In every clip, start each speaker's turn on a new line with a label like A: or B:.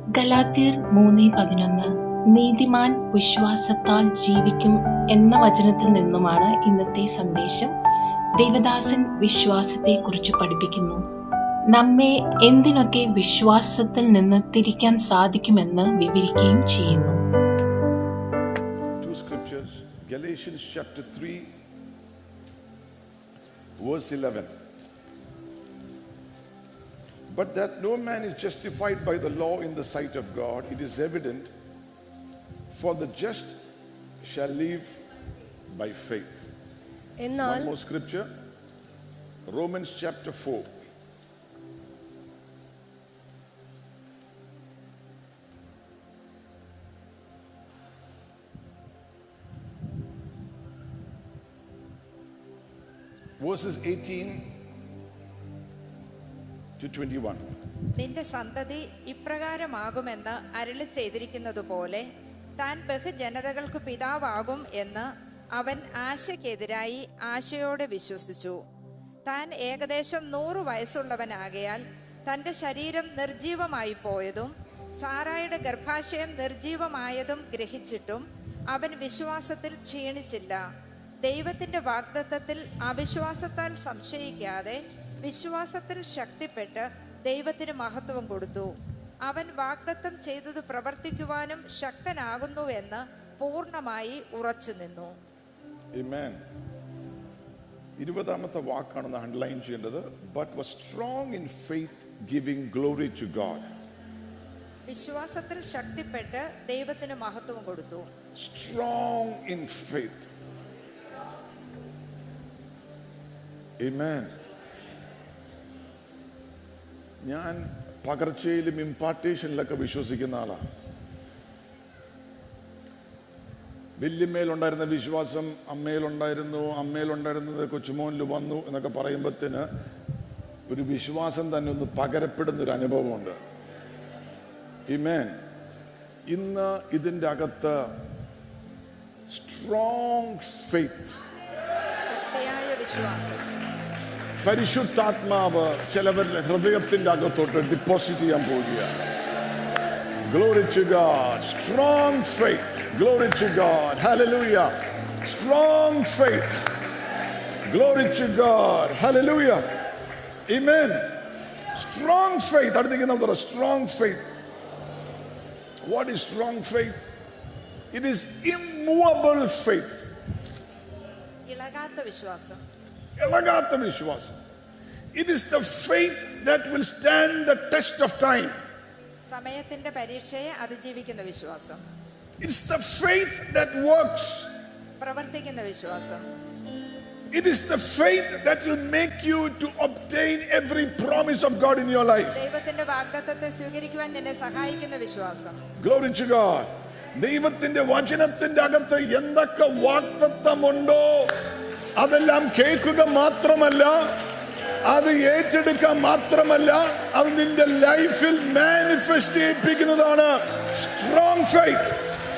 A: ഗലാത്യർ മൂന്ന് പതിനൊന്ന് നീതിമാൻ വിശ്വാസത്താൽ ജീവിക്കും എന്ന വചനത്തിൽ നിന്നുമാണ് ഇന്നത്തെ സന്ദേശം ദേവദാസൻ വിശ്വാസത്തെക്കുറിച്ച് പഠിപ്പിക്കുന്നു നമ്മെ എന്തിനൊക്കെ വിശ്വാസത്തിൽ നിന്ന് തിരിക്കാൻ സാധിക്കുമെന്ന് വിവരിക്കുകയും ചെയ്യുന്നു
B: Two scriptures Galatians chapter 3, verse 11. But that no man is justified by the law in the sight of God, it is evident, for the just shall live by faith.
C: എന്നാൽ
B: One more scripture Romans chapter 4. Verses 18 to 21.
D: നിന്റെ സന്തതി ഇപ്രകാരമാകുമെന്ന് അരുളി ചെയ്തിരിക്കുന്നതുപോലെ താൻ ബഹുജനതകൾക്ക് പിതാവാകും എന്ന് അവൻ ആശയ്ക്കെതിരായി ആശയോടെ വിശ്വസിച്ചു താൻ ഏകദേശം നൂറു വയസ്സുള്ളവനാകയാൽ തൻ്റെ ശരീരം നിർജീവമായി പോയതും സാറായുടെ ഗർഭാശയം നിർജീവമായതും ഗ്രഹിച്ചിട്ടും അവൻ വിശ്വാസത്തിൽ ക്ഷീണിച്ചില്ല ദൈവത്തിന്റെ വാഗ്ദത്തത്തിൽ അവിശ്വാസത്താൽ സംശയിക്കാതെ വിശ്വാസത്തിൽ ശക്തിപ്പെട്ട് ദൈവത്തിന് മഹത്വം കൊടുത്തു അവൻ വാഗ്ദത്തം ചെയ്തത് പ്രവർത്തിക്കുവാനും ശക്തനാകുന്നുവെന്ന് പൂർണ്ണമായി ഉറച്ചു നിന്നു
B: Amen. ഇരുപതാമത്തെ വാക്കാണ് അണ്ടർലൈൻ ചെയ്യേണ്ടത് but was strong in faith giving glory to God
D: വിശ്വാസത്തിൽ ശക്തിപ്പെട്ട് ദൈവത്തിന് മഹത്വം കൊടുത്തു
B: strong in faith. Amen. ഞാൻ പകർച്ചയിലും ഇമ്പാർട്ടേഷനിലൊക്കെ വിശ്വസിക്കുന്ന ആളാണ് വല്യമ്മയിലുണ്ടായിരുന്ന വിശ്വാസം അമ്മയിലുണ്ടായിരുന്നു അമ്മയിലുണ്ടായിരുന്നത് കൊച്ചുമോനിൽ വന്നു എന്നൊക്കെ പറയുമ്പത്തിന് ഒരു വിശ്വാസം തന്നെ ഒന്ന് പകരപ്പെടുന്ന ഒരു അനുഭവമുണ്ട് ഇമേൻ ഇന്ന് ഇതിൻ്റെ അകത്ത് സ്ട്രോങ് ഫെയ്ത്ത്
D: ശക്തിയായ വിശ്വാസം
B: പരിശുദ്ധാത്മാവ് ചിലവരുടെ ഹൃദയത്തിന്റെ അകത്തോട്ട് ഡിപ്പോസിറ്റ് ചെയ്യാൻ പോവുകയാണ് Glory to God. Strong faith. Glory to God. Hallelujah. Strong faith. Glory to God. Hallelujah. Amen. Strong faith. അടുത്തേക്ക് നമുക്ക് പറയാം strong faith. What is strong faith? It is immovable faith.
D: ഇളകാത്ത വിശ്വാസം
B: ഇളകാത്ത വിശ്വാസം it is the faith that will stand the test of time
D: സമയത്തിന്റെ പരീക്ഷയെ അതിജീവിക്കുന്ന വിശ്വാസം
B: it's the faith that works
D: പ്രവർത്തിക്കുന്ന വിശ്വാസം
B: it is the faith that will make you to obtain every promise of God in your life
D: ദൈവത്തിന്റെ വാഗ്ദത്തത്തെ സ്വീകരിക്കുവാൻ നിന്നെ സഹായിക്കുന്ന വിശ്വാസം
B: ഗ്ലോറി ടു ഗോഡ് ദൈവത്തിന്റെ വചനത്തിന്റെ അകത്ത് എന്തൊക്കെ വാക്തത്വമുണ്ടോ അതെല്ലാം കേൾക്കുക മാത്രമല്ല അത് ഏറ്റെടുക്കാൻ മാത്രമല്ല അത് നിന്റെ ലൈഫിൽ മാനിഫെസ്റ്റ് ചെയ്യിപ്പിക്കുന്നതാണ് strong faith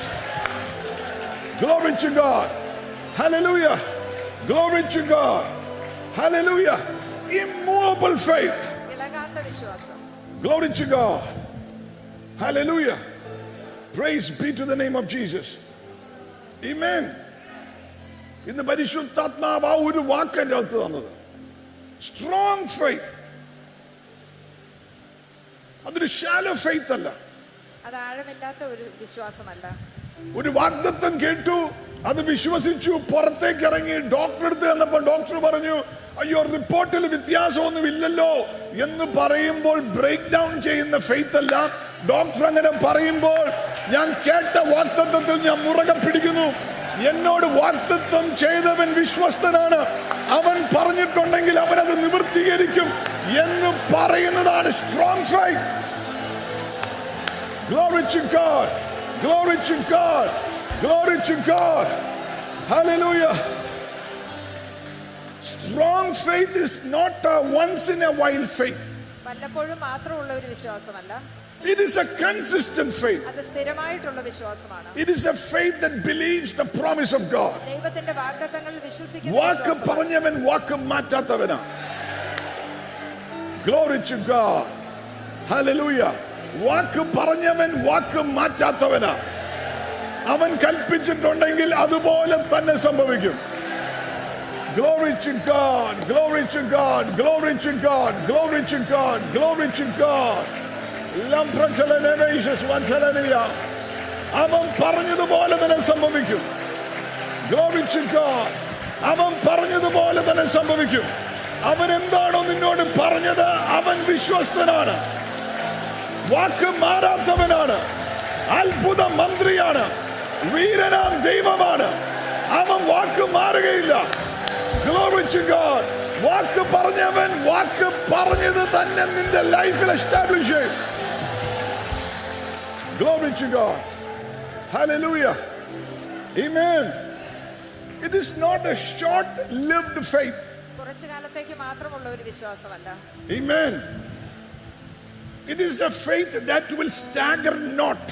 B: Glory to God. Hallelujah. Glory to God. Hallelujah. Immovable faith.
D: ഇളകാത്ത വിശ്വാസം
B: Glory to God. Hallelujah. Praise be to the name of Jesus. Amen. ഇന്ന് പരിശുദ്ധാത്മാവ് ആ ഒരു വാക്ക് എൻ്റെ അടുത്ത് തന്നത് സ്ട്രോങ് ഫെയ്ത്ത് അതൊരു ഷാലോ ഫെയ്ത്ത് അല്ല
D: അത് ആഴമില്ലാത്ത ഒരു വിശ്വാസമല്ല
B: ഒരു വാഗ്ദത്വം കേട്ടു അത് വിശ്വസിച്ചു പുറത്തേക്ക് ഇറങ്ങി ഡോക്ടർ അടുത്ത് ചെന്നപ്പോൾ ഡോക്ടർ പറഞ്ഞു അയ്യോ റിപ്പോർട്ടിൽ വ്യത്യാസമൊന്നും ഇല്ലല്ലോ എന്ന് പറയുമ്പോൾ ബ്രേക്ക് ഡൗൺ ചെയ്യുന്ന ഫെയ്ത്ത് അല്ല ഡോക്ടർ അങ്ങനെ പറയുമ്പോൾ ഞാൻ കേട്ട വാഗ്ദത്വത്തിൽ ഞാൻ മുറകെ പിടിക്കുന്നു എന്നോട് വാഗ്ദത്വം ചെയ്തവൻ വിശ്വസ്തനാണ് അവൻ പറഞ്ഞിട്ടുണ്ടെങ്കിൽ അവനത് നിവൃത്തീകരിക്കും എന്ന് പറയുന്നതാണ് strong fight Glory to God. Glory to God. Glory to God. Hallelujah. Strong faith is not a once in a while faith.
D: വല്ലപ്പോഴും മാത്രമുള്ള ഒരു വിശ്വാസമല്ല
B: It is a consistent faith.
D: അത് സ്ഥിരമായിട്ടുള്ള വിശ്വാസമാണ്
B: It is a faith that believes the promise of God.
D: ദൈവത്തിന്റെ വാഗ്ദത്തങ്ങളിൽ വിശ്വസിക്കുന്ന
B: വാക്ക്
D: വിശ്വാസമാണ്.
B: പറഞ്ഞവൻ വാക്ക് മാറ്റാത്തവനാ Glory to God. Hallelujah. വാക്ക് പറഞ്ഞവൻ വാക്ക് മാറ്റാത്തവനാ അവൻ കൽപ്പിച്ചിട്ടുണ്ടെങ്കിൽ അതുപോലെ തന്നെ സംഭവിക്കും Glory to God, glory to God, glory to God, glory to God, glory to God. ലംപ്രചലനവേശസ് വത്സലനീയ. അവൻ പറഞ്ഞതുപോലെ തന്നെ സംഭവിക്കും Glory to God. അവൻ പറഞ്ഞതുപോലെ തന്നെ സംഭവിക്കും അവൻ എന്താണോ നിന്നോട് പറഞ്ഞത് അവൻ വിശ്വസ്തനാണ് വാക്ക് മാറാത്തവനാണ് അത്ഭുത മന്ത്രിയാണ് വീരനാം ദൈവമാണ് അവൻ വാക്ക് മാറുകയില്ല Glory to God. വാക്ക് പറഞ്ഞവൻ വാക്ക് പറഞ്ഞത് തന്നെ നിന്റെ ലൈഫിൽ എസ്റ്റാബ്ലിഷ് ചെയ്യും Glory to God. Hallelujah. Amen. It is not a short-lived faith.
D: കുറച്ചു കാലത്തേക്ക് മാത്രമുള്ള ഒരു വിശ്വാസമല്ല
B: Amen. It is a faith that will stagger not.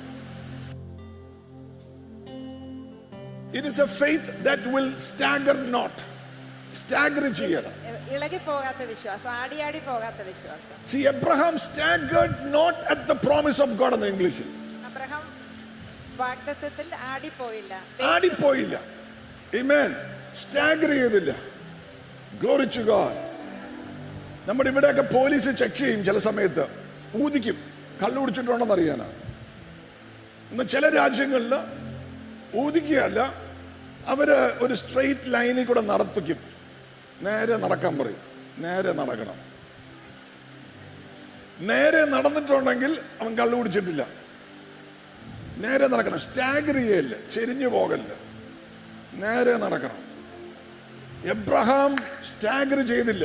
B: It is a faith that will stagger not. Stagger ചെയ്യണം
D: ഇ- ഇളകിപ്പോകാത്ത വിശ്വാസം ആടിയാടി പോകാത്ത വിശ്വാസം
B: See, Abraham staggered not at the promise of God in English.
D: Abraham വാഗ്ദത്തത്തിൽ ആടിപ്പോയില്ല
B: ആടിപ്പോയില്ല Amen. സ്റ്റാഗർ ചെയ്തില്ല Glory to God. നമ്മുടെ ഇവിടെയൊക്കെ പോലീസ് ചെക്ക് ചെയ്യും ചില സമയത്ത് ഊതിക്കും കള്ളു കുടിച്ചിട്ടുണ്ടോന്ന് അറിയാനാ ഇന്ന് ചില രാജ്യങ്ങളിൽ ഊതിക്കുകയല്ല അവര് ഒരു സ്ട്രെയിറ്റ് ലൈനിൽ കൂടെ നടത്തിക്കും നേരെ നടക്കാൻ പറയും നേരെ നടക്കണം നേരെ നടന്നിട്ടുണ്ടെങ്കിൽ അവൻ കള്ളു കുടിച്ചിട്ടില്ല നേരെ നടക്കണം സ്റ്റാഗർ ചെയ്യല്ല ചെരിഞ്ഞു പോകല്ല നേരെ നടക്കണം എബ്രഹാം സ്റ്റാഗർ ചെയ്തില്ല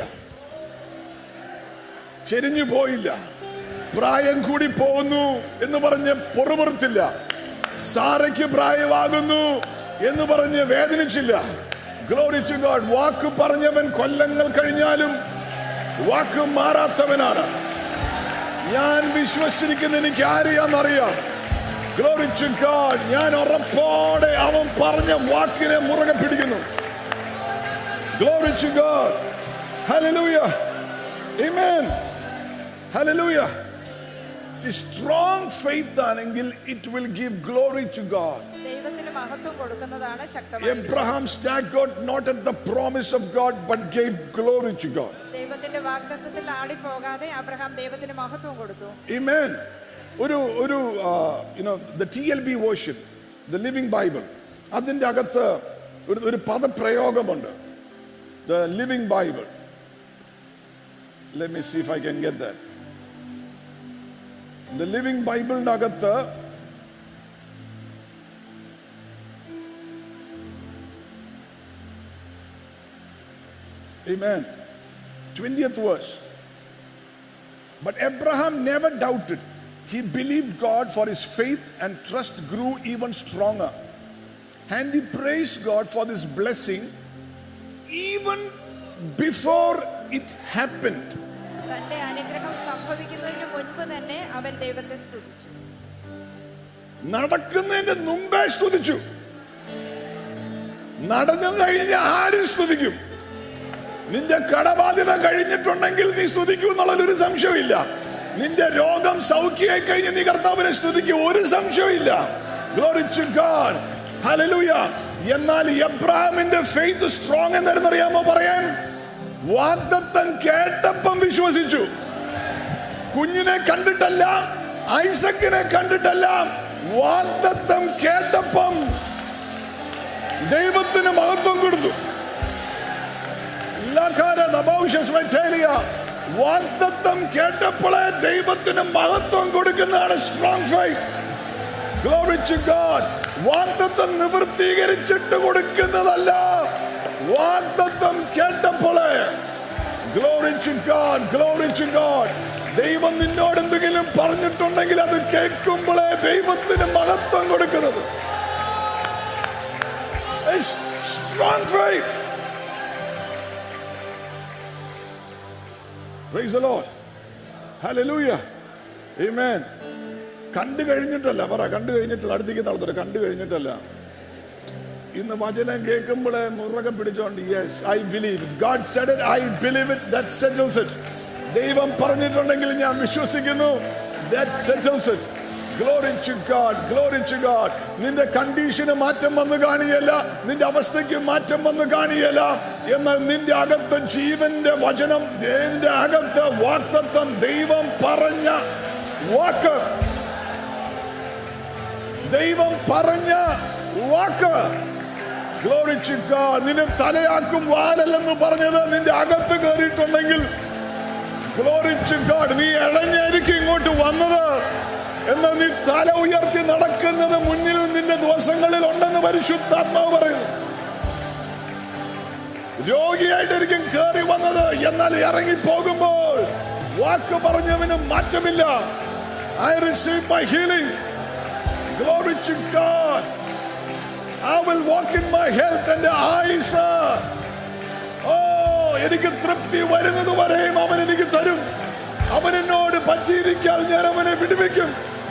B: ചെരിഞ്ഞു പോയില്ല പ്രായം കൂടി പോകുന്നു എന്ന് പറഞ്ഞ് പൊറുപുറത്തില്ല സാറയ്ക്ക് പ്രായമാകുന്നു എന്ന് പറഞ്ഞ് വേദനിച്ചില്ല ഗ്ലോറിച്ചു ഗോഡ് വാക്ക് പറഞ്ഞവൻ കൊല്ലങ്ങൾ കഴിഞ്ഞാലും വാക്ക് മാറാത്തവനാണ് ഞാൻ വിശ്വസിച്ചിരിക്കുന്ന എനിക്ക് ആരെയാണെന്നറിയാം Glory to God. ഞാൻ ഉറപ്പോടെ അവൻ പറഞ്ഞ വാക്കിനെ മുറുകെ പിടിക്കുന്നു Glory to God. Hallelujah. Amen. Hallelujah. See, strong faith ആണെങ്കിൽ it will give glory to God.
D: ദൈവത്തിന് മഹത്വം കൊടുക്കുന്നതാണ് ശക്തമായ വിശ്വാസം.
B: Abraham staggered not at the promise of God but gave glory to God.
D: ദൈവത്തിന്റെ വാഗ്ദത്തത്തിൽ ആടിപ്പോകാതെ അബ്രഹാം ദൈവത്തിന് മഹത്വം കൊടുത്തു
B: Amen. ഒരു ഒരു you know the T L B version the living Bible അതിൻ്റെ അകത്ത് ഒരു ഒരു പദപ്രയോഗമുണ്ട് the living Bible let me see if I can get that the living ബൈബിളിൻ്റെ അകത്ത് Amen. 20th verse. But Abraham never doubted. He believed God for his faith and trust grew even stronger. And he praised God for this blessing even before it happened.
D: തന്റെ അനുഗ്രഹം സംഭവിക്കുന്നതിന് മുൻപ് തന്നെ അവൻ ദൈവത്തെ സ്തുതിച്ചു
B: നടക്കുന്നതിന്റെ മുമ്പേ സ്തുതിച്ചു നടന്നു കഴിഞ്ഞ ആരും സ്തുതിക്കും നിന്റെ കടബാധ്യത കഴിഞ്ഞിട്ടുണ്ടെങ്കിൽ നീ സ്തുതിക്കൂ എന്നുള്ളൊരു സംശയമില്ല നിന്റെ രോഗം സൗഖ്യമായി കഴിഞ്ഞ് നീ കർത്താവിനെ സ്തുതിക്കും ഒരു സംശയമില്ല Glory to God. Hallelujah. എന്നാൽ എബ്രാഹിമിന്റെ ഫെയ്ത്ത് സ്ട്രോങ് എന്തായിരുന്നറിയാമോ പറയാൻ വാഗ്ദത്തം കേട്ടപ്പം വിശ്വസിച്ചു കുഞ്ഞിനെ കണ്ടിട്ടല്ല ഐസക്കിനെ കണ്ടിട്ടല്ല വാഗ്ദത്തം കേട്ടപ്പം ദൈവത്തിന് മഹത്വം കൊടുത്തു ലഖാര നബൗഷസ് വച്ചേലിയ. വാഗ്ദത്തം കേട്ടപ്പോഴേ ദൈവത്തിന് മഹത്വം കൊടുക്കുന്നതാണ് strong fight Glory to God. വാഗ്ദത്തം നിവൃത്തീകരിച്ചിട്ട് കൊടുക്കുന്നതല്ല വാഗ്ദത്തം കേട്ടപ്പോഴേ glory to God glory to God ദൈവം നിന്നോട് എന്തെങ്കിലും പറഞ്ഞിട്ടുണ്ടെങ്കിൽ അത് കേൾക്കുമ്പോഴേ ദൈവത്തിന് മഹത്വം കൊടുക്കുന്നത് strong faith Praise the Lord. Hallelujah. Amen. കണ്ടു കഴിഞ്ഞിട്ടല്ല പറ കണ്ടു കഴിഞ്ഞിട്ടല്ല അടുത്തേക്ക് നടത്തട്ടെ കണ്ടു കഴിഞ്ഞിട്ടല്ല ഇന്ന് വചനം കേൾക്കുമ്പോഴേ മുറകെ പിടിച്ചോണ്ട് yes I believe God said it I believe it that settles it ദൈവം പറഞ്ഞിട്ടുണ്ടെങ്കിൽ ഞാൻ വിശ്വസിക്കുന്നു That settles it. Glory to God, glory to God. നിന്റെ കണ്ടീഷന് മാറ്റം വന്ന് കാണിയല്ല നിന്റെ അവസ്ഥയ്ക്ക് മാറ്റം വന്ന് കാണിയല്ല എന്നാൽ നിന്റെ അകത്ത് ജീവന്റെ വചനം നിന്റെ അകത്ത് വാക്തത്വം ദൈവം പറഞ്ഞ വാക്ക് ദൈവം പറഞ്ഞ വാക്ക് Glory to God. നിന്നെ തലയാക്കും വാലല്ലെന്ന് പറഞ്ഞത് നിന്റെ അകത്ത് കയറിയിട്ടുണ്ടെങ്കിൽ Glory to God. നീ ഇഴഞ്ഞായിരിക്കും ഇങ്ങോട്ട് വന്നത് എന്നാൽ നീ തല ഉയർത്തി നടക്കുന്നത് മുന്നിൽ നിന്റെ ദിവസങ്ങളിൽ ഉണ്ടെന്ന് പരിശുദ്ധാത്മാവ് പറയുന്നു രോഗിയായിട്ടായിരിക്കും കയറി വന്നത് എന്നാൽ ഇറങ്ങി പോകുമ്പോൾ വാക്ക് പറഞ്ഞവന് മാറ്റമില്ല I receive my healing glory to God I will walk in my health and eyes. ഓ എനിക്ക് തൃപ്തി വരുന്നത് വരെയും അവൻ എനിക്ക് തരും അവൻ എന്നോട് പറ്റിയിരിക്കാൻ ഞാൻ അവനെ വിടുവിക്കും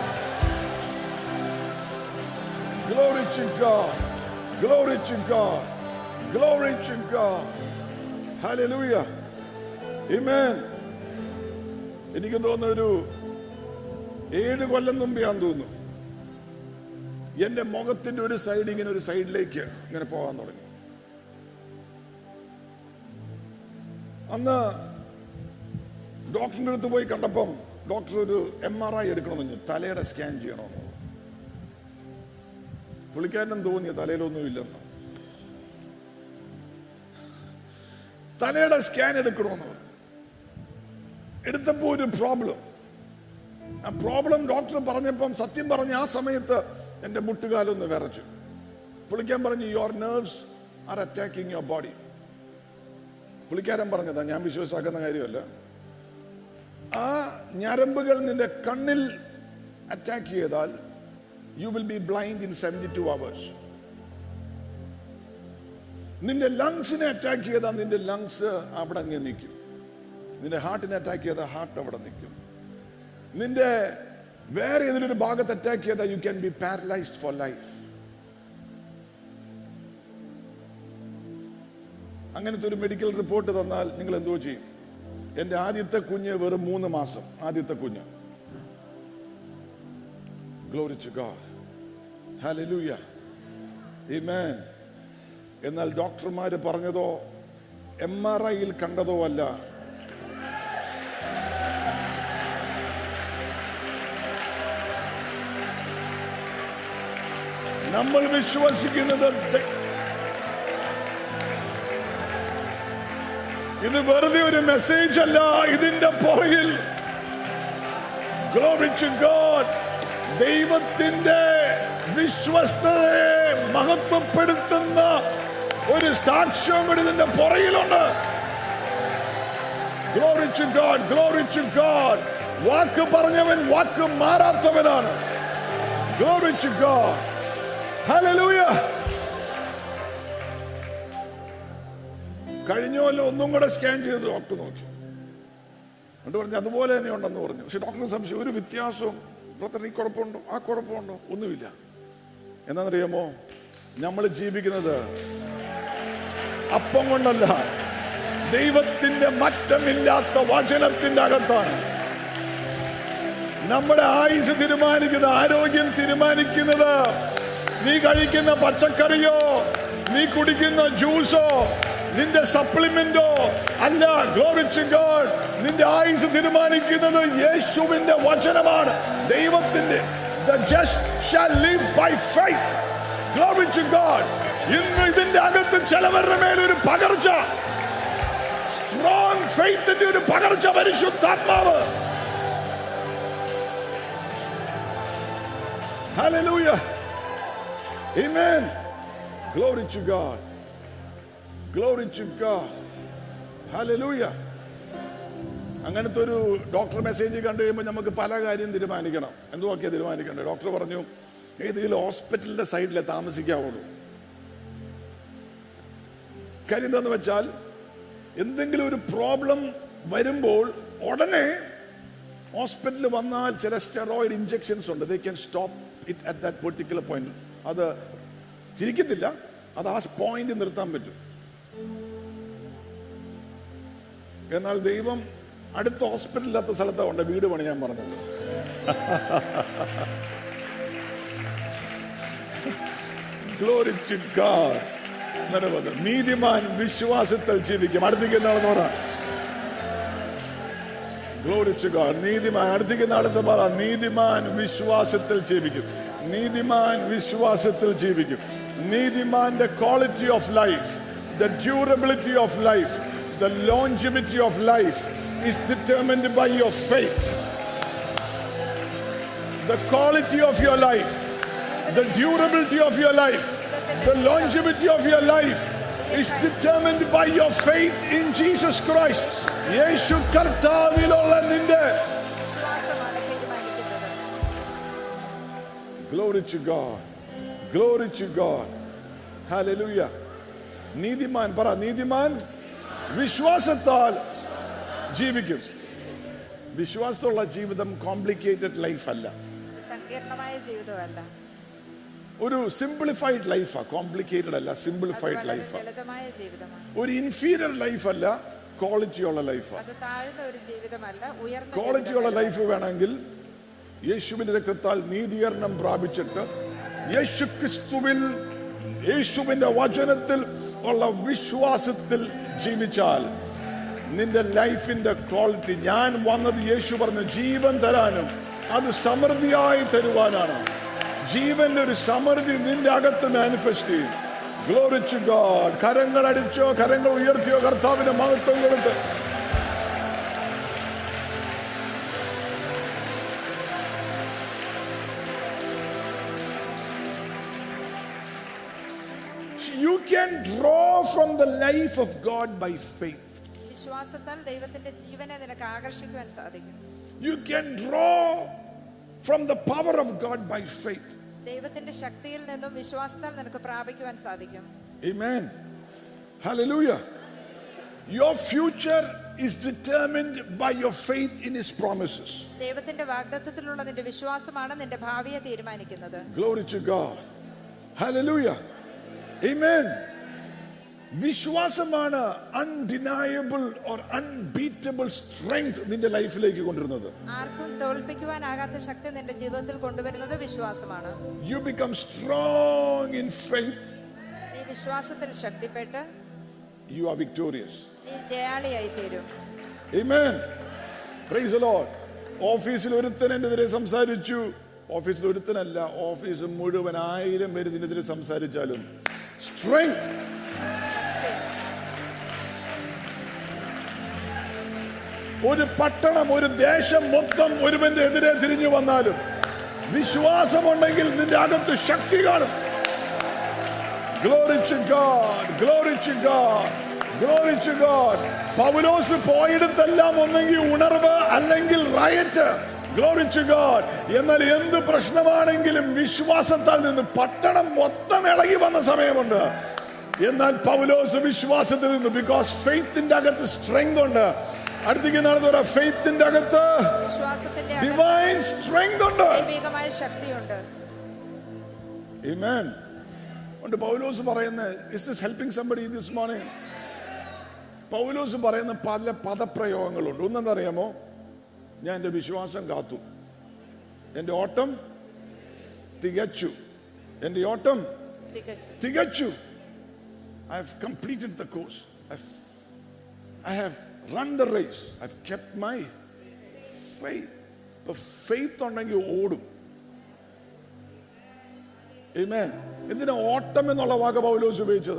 B: Glory to God. Glory to God. Glory to God. Hallelujah. Amen. എനിക്ക് തോന്നുന്ന ഒരു ഏഴ് കൊല്ലം മുമ്പെയാന്ന് തോന്നുന്നു എന്റെ മുഖത്തിന്റെ ഒരു സൈഡ് ഇങ്ങനെ ഒരു സൈഡിലേക്ക് ഇങ്ങനെ പോകാൻ തുടങ്ങി അന്ന് ഡോക്ടറിന്റെ അടുത്ത് പോയി കണ്ടപ്പം ഡോക്ടർ ഒരു എം ആർ ഐ എടുക്കണമെന്ന് പറഞ്ഞു തലയുടെ സ്കാൻ ചെയ്യണമെന്ന് പുള്ളിക്കാരനും തോന്നിയ തലയിലൊന്നുമില്ലെന്ന് തലയുടെ സ്കാൻ എടുക്കണമെന്ന് പറഞ്ഞു എടുത്തപ്പോ ഒരു പ്രോബ്ലം ആ പ്രോബ്ലം ഡോക്ടർ പറഞ്ഞപ്പം സത്യം പറഞ്ഞ ആ സമയത്ത് എൻ്റെ മുട്ടുകാലൊന്ന് വിറച്ചു പുള്ളിക്കാൻ പറഞ്ഞു your nerves are attacking your body പുള്ളിക്കാരൻ പറഞ്ഞതാ ഞാൻ വിശ്വസിക്കുന്ന കാര്യമല്ല ആ ഞരമ്പുകൾ നിന്റെ കണ്ണിൽ അറ്റാക്ക് ചെയ്താൽ you will be blind in seventy two hours നിന്റെ ലങ്സിനെ അറ്റാക്ക് ചെയ്താൽ നിന്റെ ലങ്സ് അവിടെ അങ്ങ് നിൽക്കും നിന്റെ ഹാർട്ടിനെ അറ്റാക്ക് ചെയ്താൽ ഹാർട്ട് അവിടെ നിൽക്കും നിന്റെ വേറെ ഏതെങ്കിലും ഒരു ഭാഗത്ത് അറ്റാക്ക് ചെയ്താൽ you can be paralysed for life അങ്ങനത്തെ ഒരു മെഡിക്കൽ റിപ്പോർട്ട് തന്നാൽ നിങ്ങൾ എന്തോ ചെയ്യും എന്റെ ആദ്യത്തെ കുഞ്ഞ് വെറും മൂന്ന് മാസം ആദ്യത്തെ കുഞ്ഞ് glory to God hallelujah amen എന്നാൽ ഡോക്ടർമാര് പറഞ്ഞതോ എം ആർ ഐയിൽ കണ്ടതോ അല്ല നമ്മൾ വിശ്വസിക്കുന്നത് ദ- ഇത് വെറുതെ ഒരു മെസ്സേജ് അല്ല ഇതിന്റെ പുറകിൽ Glory to God. ദൈവത്തിന്റെ വിശ്വസ്തതയെ മഹത്വപ്പെടുത്തുന്ന ഒരു സാക്ഷ്യം കൂടി ഇതിന്റെ പുറകിലുണ്ട് Glory to God, glory to God. വാക്ക് പറഞ്ഞവൻ വാക്ക് മാറാത്തവനാണ് Glory to God. Hallelujah. കഴിഞ്ഞ കൊല്ലം ഒന്നും കൂടെ സ്കാൻ ചെയ്ത് ഡോക്ടർ നോക്കി എന്നിട്ട് പറഞ്ഞു അതുപോലെ തന്നെ ഉണ്ടെന്ന് പറഞ്ഞു പക്ഷെ ഡോക്ടറിന് സംശയം ഒരു വ്യത്യാസവും ഡോക്ടർ ഈ കുഴപ്പമുണ്ടോ ആ കുഴപ്പമുണ്ടോ ഒന്നുമില്ല എന്താണെന്നറിയാമോ നമ്മൾ ജീവിക്കുന്നത് അപ്പം കൊണ്ടല്ല ദൈവത്തിന്റെ മറ്റമില്ലാത്ത വചനത്തിന്റെ അകത്താണ് നമ്മുടെ ആയുസ് തീരുമാനിക്കുന്നത് ആരോഗ്യം തീരുമാനിക്കുന്നത് നീ കഴിക്കുന്ന പച്ചക്കറിയോ നീ കുടിക്കുന്ന ജ്യൂസോ നിന്റെ സപ്ലിമെന്റോ അല്ല ഗ്ലോറിച്ച് ഗോഡ് നിന്റെ ആയുസ് തീരുമാനിക്കുന്നത് യേശുവിന്റെ വചനമാണ് ദൈവത്തിന്റെ The just shall live by faith. Glory to God. ഇന്ന് ഇതിന്റെ അകത്ത് ചിലവരുടെ മേലൊരു പകർച്ച സ്ട്രോങ് ഫെയ്ത്തിന്റെ ഒരു പകർച്ച പരിശുദ്ധാത്മാവ് Hallelujah. Amen. Glory to God. Glory to God. Hallelujah. അങ്ങനത്തെ ഒരു ഡോക്ടർ മെസ്സേജ് കണ്ടു കഴിയുമ്പോൾ നമുക്ക് പല കാര്യം തീരുമാനിക്കണം എന്തുമൊക്കെ തീരുമാനിക്കണ്ടേ ഡോക്ടർ പറഞ്ഞു ഏതെങ്കിലും ഹോസ്പിറ്റലിന്റെ സൈഡിലെ താമസിക്കാവുള്ളൂ കാര്യം എന്താന്ന് വെച്ചാൽ എന്തെങ്കിലും ഒരു പ്രോബ്ലം വരുമ്പോൾ ഉടനെ ഹോസ്പിറ്റലിൽ വന്നാൽ ചില സ്റ്റെറോയിഡ് ഇഞ്ചെക്ഷൻസ് ഉണ്ട് they can stop it at that particular point അത് തിരിക്കത്തില്ല അത് ആ പോയിന്റ് നിർത്താൻ പറ്റും എന്നാൽ ദൈവം അടുത്ത ഹോസ്പിറ്റലില്ലാത്ത സ്ഥലത്താണ് ഉണ്ട് വീട് പണിയാൻ പറഞ്ഞത് Glory to God. അങ്ങനെ പറഞ്ഞു. നീതിമാൻ വിശ്വാസത്തിൽ ജീവിക്കും അടുത്തേക്ക് എന്താണെന്ന് പറ Glory to God. നീതിമാൻ അടുത്തേക്ക് നടത്ത് പറ നീതിമാൻ വിശ്വാസത്തിൽ ജീവിക്കും നീതിമാൻ വിശ്വാസത്തിൽ ജീവിക്കും നീതിമാന്റെ quality of life the durability of life the longevity of life is determined by your faith the quality of your life the durability of your life the longevity of your life is determined by your faith in Jesus Christ. യേശു കർത്താവിലുള്ള നിന്റെ
D: വിശ്വാസമാണ് തീരുമാനിക്കുന്നത്
B: Glory to God. Glory to God. Hallelujah. നീതിമാൻ പറ നീതിമാൻ വിശ്വാസത്താൽ ജീവിക്കും വിശ്വാസത്തുള്ള ജീവിതം കോംപ്ലിക്കേറ്റഡ് ലൈഫ് അല്ല
D: സങ്കീർണമായ ജീവിതമല്ല
B: ഒരു സിംപ്ലിഫൈഡ് ലൈഫാ കോംപ്ലിക്കേറ്റഡ് അല്ല
D: അത്
B: സിംപ്ലിഫൈഡ്
D: വളരെ
B: ലൈഫാ
D: ലളിതമായ ജീവിതമാണ്
B: ഒരു ഇൻഫീരിയർ ലൈഫ് അല്ല ക്വാളിറ്റി ഉള്ള ലൈഫാ
D: അത് താഴ്ന്ന ഒരു ജീവിതമല്ല ഉയർന്ന
B: ക്വാളിറ്റി ഉള്ള
D: ജീവിതമല്ല.
B: ലൈഫ് വേണമെങ്കിൽ യേശുവിന്റെ രക്തത്താൽ നീതീകരണം പ്രാപിച്ചിട്ട് യേശു ക്രിസ്തുവിൽ യേശുവിന്റെ വചനത്തിൽ ഉള്ള വിശ്വാസത്തിൽ ജീവിച്ചാൽ നിന്റെ ലൈഫിന്റെ ക്വാളിറ്റി ഞാൻ വന്നത് യേശു പറഞ്ഞു ജീവൻ തരാനും അത് സമൃദ്ധിയായി തരുവാനാണ് ജീവന്റെ ഒരു സമൃദ്ധി നിന്റെ അകത്ത് മാനിഫെസ്റ്റ് ചെയ്യും ഗ്ലോറി ടു ഗോഡ് കരങ്ങൾ അടിച്ചോ കരങ്ങൾ ഉയർത്തിയോ കർത്താവിന്റെ മഹത്വം കൊടുത്ത് You can draw from the life of God by faith.
D: വിശ്വാസത്താൽ ദൈവത്തിന്റെ ജീവനെ നിനക്ക് ആകർഷിക്കുവാൻ സാധിക്കും
B: You can draw from the power of God by faith.
D: ദൈവത്തിന്റെ ശക്തിയിൽ നിന്നും വിശ്വാസത്താൽ നിനക്ക് പ്രാപിക്കുവാൻ സാധിക്കും
B: Amen. Hallelujah. Your future is determined by your faith in His promises.
D: ദൈവത്തിന്റെ വാഗ്ദത്തത്തിലുള്ള നിന്റെ വിശ്വാസമാണ് നിന്റെ ഭാവിയെ തീരുമാനിക്കുന്നത്
B: Glory to God. Hallelujah. Amen. വിശ്വാസമാണ് അൺഡിനയബിൾ ഓർ അൺബീറ്റബിൾ സ്ട്രെങ്ത് നിന്റെ ലൈഫിലേക്ക് കൊണ്ടുവരുന്നത്
D: ആർക്കും തോൽപ്പിക്കുവാനാകാത്ത ശക്തി നിന്റെ ജീവിതത്തിൽ കൊണ്ടുവരുന്നത് വിശ്വാസമാണ്
B: you become strong in faith
D: നീ വിശ്വാസത്തിൽ ശക്തിപ്പെട്ട്
B: യു ആർ വിക്ടോറിയസ്
D: നീ ജയാളിയായി തീരും
B: Amen. Praise the Lord. ഓഫീസിൽ ഒരുത്തൻ എന്നെതിരെ സംസാരിച്ചു ഓഫീസിൽ ഒരുത്തനല്ല ഓഫീസ് മുഴുവൻ ആയിരം പേര് ഇതിനെതിരെ സംസാരിച്ചാലും സ്ട്രെങ്ത്
D: ശക്തി
B: ഒരു പട്ടണം ഒരു ദേശം മൊത്തം ഒരുവന്റെ എതിരെ തിരിഞ്ഞു വന്നാലും വിശ്വാസമുണ്ടെങ്കിൽ നിന്റെ അകത്ത് ശക്തി കാണും Glory to God, glory to God, glory to God. പൗലോസ് പോയിടത്തെല്ലാം ഒന്നെങ്കിൽ ഉണർവ് അല്ലെങ്കിൽ റയറ്റ് ഗ്ലോറി ടു ഗോഡ് എന്നാൽ എന്ത് പ്രശ്നമാണെങ്കിലും വിശ്വാസത്താൽ നിന്ന് പട്ടണം മൊത്തം ഇളകി വന്ന സമയമുണ്ട് എന്നാൽ പൗലോസ് വിശ്വാസത്തിൽ നിന്ന് ബിക്കോസ് ഫെയ്ത്തിന്റെ അകത്ത് സ്ട്രെങ്ത് ഉണ്ട് അടുത്തേക്ക് നടന്നു പറയാം ഫെയ്ത്തിന്റെ അകത്ത്
D: വിശ്വാസത്തിന്റെ അകത്ത്
B: ഡിവൈൻ സ്ട്രെങ്ത് ഉണ്ട്
D: ദൈവികമായ ശക്തിയുണ്ട്
B: Amen. ഉണ്ട് പൗലോസ് പറയുന്ന is this helping somebody this morning പൗലോസ് പറയുന്ന പല പദപ്രയോഗങ്ങളുണ്ട് ഒന്നെന്താ അറിയാമോ ഞാൻ എൻ്റെ വിശ്വാസം കാത്തു എൻ്റെ ഓട്ടം തികച്ചു എൻ്റെ ഓട്ടം
D: തികച്ചു
B: തികച്ചു I have completed the course I have run the race I have kept my faith ഇപ്പൊ ഫെയ്ത്ത് ഉണ്ടെങ്കിൽ ഓടും Amen. എന്തിനാ ഓട്ടം എന്നുള്ള വാക്ക് പൗലോസ് ഉപയോഗിച്ചത്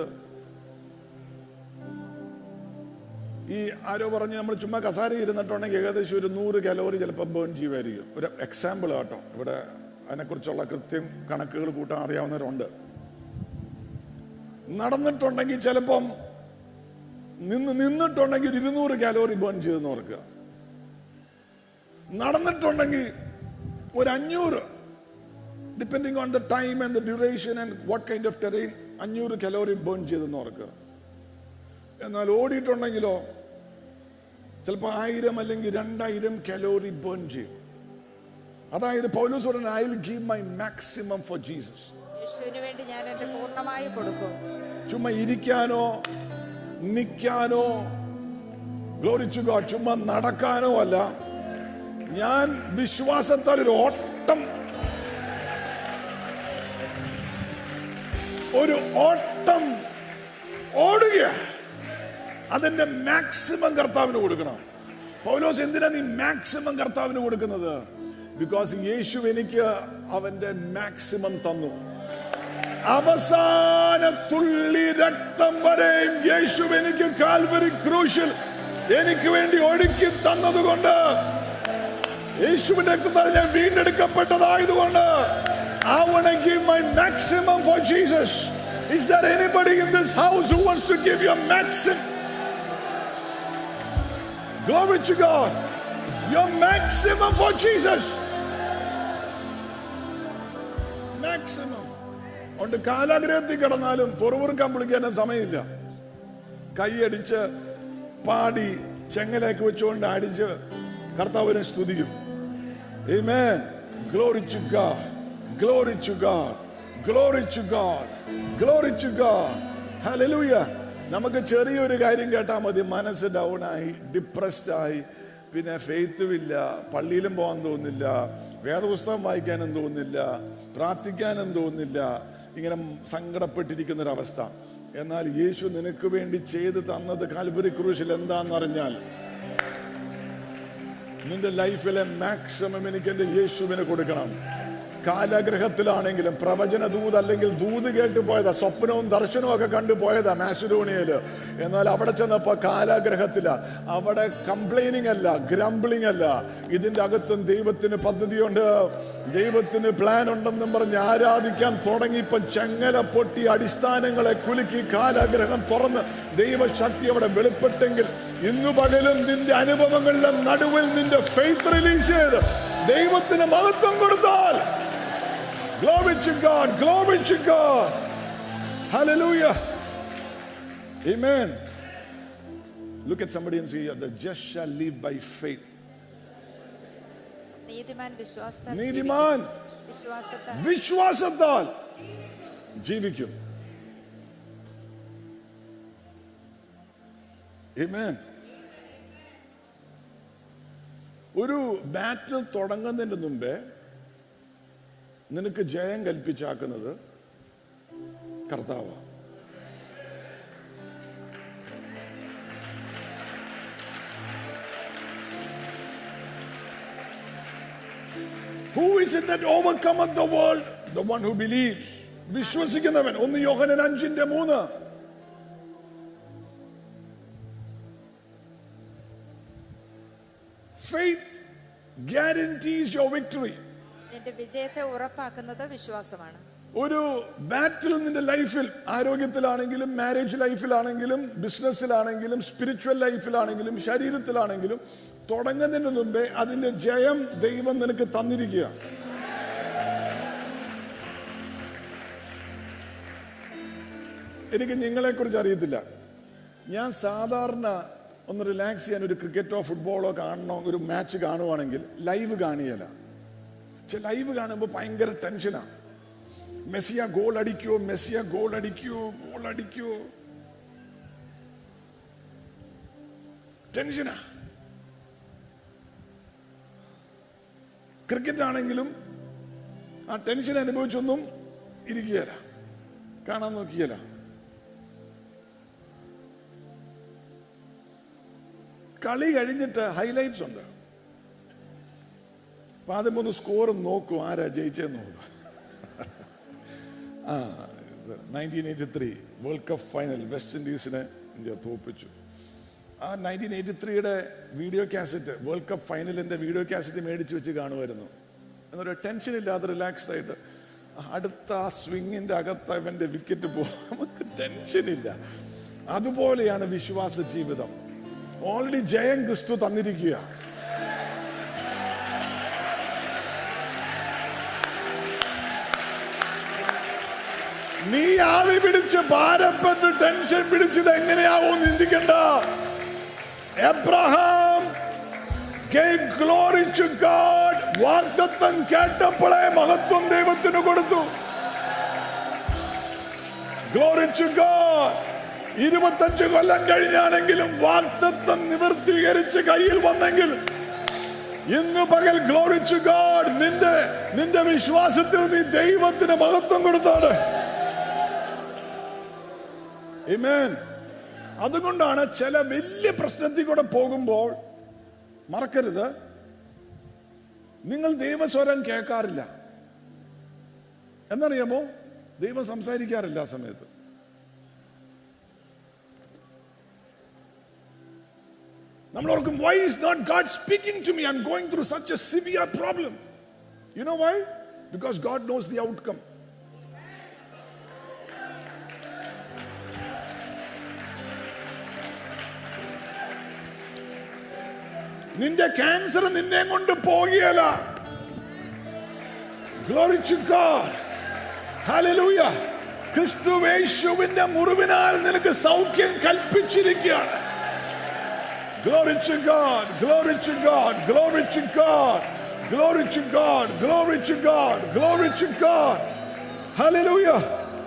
B: ഈ ആരോ പറഞ്ഞ് നമ്മൾ ചുമ്മാ കസാര ഇരുന്നിട്ടുണ്ടെങ്കിൽ ഏകദേശം ഒരു നൂറ് കലോറി ചിലപ്പോൾ ബേൺ ചെയ്യുമായിരിക്കും ഒരു എക്സാമ്പിൾ കേട്ടോ ഇവിടെ അതിനെക്കുറിച്ചുള്ള കൃത്യം കണക്കുകൾ കൂട്ടാൻ അറിയാവുന്നവരുണ്ട് നടന്നിട്ടുണ്ടെങ്കിൽ ചിലപ്പം നിന്ന് നിന്നിട്ടുണ്ടെങ്കിൽ ഒരു ഇരുന്നൂറ് കാലോറി ബേൺ ചെയ്തെന്ന് ഓർക്കുക നടന്നിട്ടുണ്ടെങ്കിൽ ഒരു അഞ്ഞൂറ് depending on the time and the duration and what kind of terrain അഞ്ഞൂറ് കലോറി ബേൺ ചെയ്തെന്ന് ഓർക്കുക എന്നാൽ ഓടിയിട്ടുണ്ടെങ്കിലോ ചിലപ്പോൾ ആയിരം അല്ലെങ്കിൽ രണ്ടായിരം കലോറി ബേൺ ചെയ്യും അതായത് പൗലോസ് പറഞ്ഞു I will give my maximum for Jesus
D: യേശുവിന് വേണ്ടി ഞാൻ എന്റെ പൂർണ്ണമായി കൊടുക്കും
B: ചുമ്മാ ഇരിക്കാനോ നിൽക്കാനോ ഗ്ലോറിച്ചു ഗോഡ് ചുമ്മാ നടക്കാനോ അല്ല ഞാൻ വിശ്വാസത്താൽ ഒരു ഓട്ടം ഒരു ഓട്ടം ഓടുക അതിന്റെ മാക്സിമം കർത്താവിന് കൊടുക്കണം പൗലോസ് എന്തിനാ നീ മാക്സിമം കർത്താവിന് കൊടുക്കുന്നത് ബിക്കോസ് യേശു എനിക്ക് അവന്റെ മാക്സിമം തന്നു അവസാന തുള്ളി രക്തം വരെയും യേശു എനിക്ക് കാൽവരി ക്രൂശിൽ എനിക്ക് വേണ്ടി ഒഴുക്കി തന്നതുകൊണ്ട് യേശുവിന്റെ രക്തത്താൽ ഞാൻ വീണ്ടെടുക്കപ്പെട്ടതായതുകൊണ്ട് I want to give my maximum for Jesus. Is there anybody in this house who wants to give your maximum? Glory to God. Your maximum for Jesus. Maximum. ഉണ്ട് കാലാഗ്രഹത്തിൽ കിടന്നാലും പൊറുപുറുക്കാൻ വിളിക്കാനും സമയമില്ല കൈയടിച്ച് പാടി ചെങ്ങലേക്ക് വെച്ചുകൊണ്ട് അടിച്ച് കർത്താവിനെ സ്തുതിക്കും Amen. Glory to God. Glory to God. Glory to God. Glory to God. Hallelujah. നമുക്ക് ചെറിയൊരു കാര്യം കേട്ടാൽ മതി മനസ്സ് ഡൗൺ ആയി ഡിപ്രസ്ഡ് ആയി പിന്നെ ഫെയ്ത്തും ഇല്ല പള്ളിയിലും പോകാൻ തോന്നുന്നില്ല വേദപുസ്തകം വായിക്കാനും തോന്നുന്നില്ല പ്രാർത്ഥിക്കാനും തോന്നുന്നില്ല ഇങ്ങനെ സങ്കടപ്പെട്ടിരിക്കുന്ന ഒരു അവസ്ഥ എന്നാൽ യേശു നിനക്ക് വേണ്ടി ചെയ്തു തന്നത് കാൽവരി ക്രൂശിൽ എന്താണെന്നറിഞ്ഞാൽ നിന്റെ ലൈഫിലെ മാക്സിമം എനിക്ക് എന്റെ യേശുവിന് കൊടുക്കണം കാലഗ്രഹത്തിലാണെങ്കിലും പ്രവചന ദൂത് അല്ലെങ്കിൽ ദൂത് കേട്ട് പോയതാ സ്വപ്നവും ദർശനവും ഒക്കെ കണ്ടു പോയതാ മാസിഡോണിയയില് എന്നാൽ അവിടെ ചെന്നപ്പോ കാലാഗ്രഹത്തില അവിടെ കംപ്ലൈനിങ് അല്ല ഗ്രംബ്ലിംഗ് അല്ല ഇതിന്റെ അകത്തും ദൈവത്തിന് പദ്ധതിയുണ്ട് ദൈവത്തിന് പ്ലാൻ ഉണ്ടെന്നും പറഞ്ഞ് ആരാധിക്കാൻ തുടങ്ങി ഇപ്പൊ ചെങ്ങല പൊട്ടി അടിസ്ഥാനങ്ങളെ കുലുക്കി കാലാഗ്രഹം തുറന്ന് ദൈവശക്തി അവിടെ വെളിപ്പെട്ടെങ്കിൽ ഇന്നു പകലും നിന്റെ അനുഭവങ്ങളുടെ നടുവിൽ നിന്റെ ഫെയ്ത്ത് റിലീസ് ചെയ്ത് ദൈവത്തിന് മഹത്വം കൊടുത്താൽ Glory to God, glory to God. Hallelujah. Amen. Look at somebody and say, The just shall live by faith.
D: നീതിമാൻ വിശ്വാസത്താൽ
B: നീതിമാൻ
D: ജീവിക്കും. വിശ്വാസത്താൽ
B: വിശ്വാസത്താൽ ജീവിക്കും Amen. ഒരു ബാറ്റിൽ തുടങ്ങുന്നതിന് മുമ്പേ നിനക്ക് ജയം കൽപ്പിച്ചാക്കുന്നത് കർത്താവ Who is it that overcometh the world? The one who believes. വിശ്വസിക്കുന്നവൻ ഒന്ന് യോഹനൻ അഞ്ചിന്റെ മൂന്ന് Faith guarantees your victory.
D: നിന്റെ വിജയത്തെ ഉറപ്പാക്കുന്നത് വിശ്വാസമാണ്
B: ഒരു ബാറ്റിൽ നിന്റെ ലൈഫിൽ ആരോഗ്യത്തിലാണെങ്കിലും മാരേജ് ലൈഫിലാണെങ്കിലും ബിസിനസ്സിലാണെങ്കിലും സ്പിരിച്വൽ ലൈഫിലാണെങ്കിലും ശരീരത്തിലാണെങ്കിലും തുടങ്ങുന്നതിന് മുമ്പേ അതിന്റെ ജയം ദൈവം നിനക്ക് തന്നിരിക്കുക എനിക്ക് നിങ്ങളെ കുറിച്ച് അറിയത്തില്ല ഞാൻ സാധാരണ ഒന്ന് റിലാക്സ് ചെയ്യാൻ ഒരു ക്രിക്കറ്റോ ഫുട്ബോളോ കാണണോ ഒരു മാച്ച് കാണുവാണെങ്കിൽ ലൈവ് കാണിയല്ല പക്ഷെ ലൈവ് കാണുമ്പോൾ ഭയങ്കര ടെൻഷനാണ് മെസ്സിയ ഗോൾ അടിക്കോ മെസ്സിയ ഗോൾ അടിക്കോ ഗോൾ അടിക്കോ ടെൻഷനാ ക്രിക്കറ്റ് ആണെങ്കിലും ആ ടെൻഷൻ അനുഭവിച്ചൊന്നും ഇരിക്കുകയല്ല കാണാൻ നോക്കിയല്ല കളി കഴിഞ്ഞിട്ട് ഹൈലൈറ്റ്സ് ഉണ്ട് അപ്പൊ ആദ്യം ഒന്ന് സ്കോർ നോക്കും ആരാ ജയിച്ചെന്ന് നോക്കും ആ nineteen eighty three world cup final west ഇൻഡീസിനെ ഇന്ത്യ തോപ്പിച്ചു ആ നയൻറ്റീൻ എയ്റ്റി ത്രീയുടെ വീഡിയോ കാസറ്റ് വേൾഡ് കപ്പ് ഫൈനലിന്റെ വീഡിയോ കാസറ്റ് മേടിച്ച് വെച്ച് കാണുമായിരുന്നു എന്നൊരു ടെൻഷൻ ഇല്ലാതെ റിലാക്സ് ആയിട്ട് അടുത്ത ആ സ്വിങ്ങിന്റെ അകത്ത് അവന്റെ വിക്കറ്റ് പോകും നമുക്ക് ടെൻഷൻ ഇല്ല അതുപോലെയാണ് വിശ്വാസ ജീവിതം ഓൾറെഡി ജയം ക്രിസ്തു തന്നിരിക്കുക നീ ആവി പിടിച്ച് ഭാരപ്പെട്ട് ടെൻഷൻ പിടിച്ചത് എങ്ങനെയാവും ചിന്തിക്കണ്ട Abraham gave glory to God വാഗ്ദത്തം കേട്ടപ്പോഴേ മഹത്വം ദൈവത്തിന് കൊടുത്തു ഗ്ലോറി ടു ഗോഡ് ഇരുപത്തഞ്ച് കൊല്ലം കഴിഞ്ഞാണെങ്കിലും വാഗ്ദത്തം നിവർത്തീകരിച്ച് കയ്യിൽ വന്നെങ്കിൽ ഇന്ന് പകൽ ഗ്ലോറിച്ചു ഗോഡ് നിന്റെ നിന്റെ വിശ്വാസത്തിൽ നീ ദൈവത്തിന് മഹത്വം കൊടുത്താണ് Amen. അതുകൊണ്ടാണ് ചില വലിയ പ്രശ്നത്തിൽ കൂടെ പോകുമ്പോൾ മറക്കരുത് നിങ്ങൾ ദൈവസ്വരം കേൾക്കാറില്ല എന്നറിയാമോ ദൈവം സംസാരിക്കാറില്ല ആ സമയത്ത് നമ്മൾ ഓർക്കും why is not God speaking to me I am going through such a severe problem you know why because God knows the outcome നിന്റെ ക്യാൻസർ നിന്നെ കൊണ്ട് പോകുകയല്ല Glory to God. Hallelujah. ക്രിസ്തുവേശുവിന്റെ മുറിവിനാൽ നിനക്ക് സൗഖ്യം കൽപ്പിച്ചിരിക്കുകയാണ് Glory to God, glory to God, glory to God, glory to God, glory to God, glory to God. Hallelujah.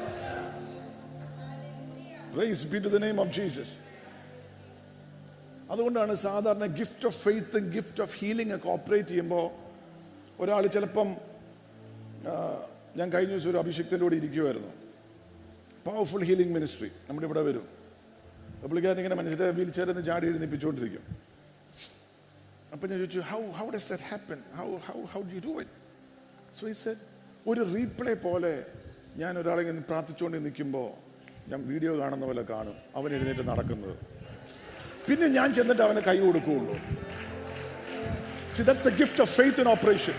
B: Praise be to the name of Jesus. അതുകൊണ്ടാണ് സാധാരണ gift of faith gift of healing ഒക്കെ operate ചെയ്യുമ്പോൾ ഒരാൾ ചിലപ്പം ആ, ഞാൻ കഴിഞ്ഞ ദിവസം ഒരു അഭിഷിക്തൻ്റെ കൂടെ ഇരിക്കുമായിരുന്നു പവർഫുൾ ഹീലിംഗ് മിനിസ്ട്രി നമ്മുടെ ഇവിടെ വരും പുള്ളിക്കാരൻ ഇങ്ങനെ മനുഷ്യരെ വീൽ ചെയറിന്ന് ചാടി എഴുന്നേപ്പിച്ചുകൊണ്ടിരിക്കും അപ്പം ഞാൻ ചോദിച്ചു how how does that happen how how how do you do it so he said ഒരു റീപ്ലേ പോലെ ഞാൻ ഒരാളെ ഇങ്ങനെ പ്രാർത്ഥിച്ചുകൊണ്ട് നിൽക്കുമ്പോൾ ഞാൻ വീഡിയോ കാണുന്ന പോലെ കാണും അവൻ എഴുന്നേറ്റ് നടക്കുന്നത് പിന്നെ ഞാൻ ചെന്നിട്ട് അവന് കൈ കൊടുക്കുകയുള്ളൂ See, that's the gift of faith in operation.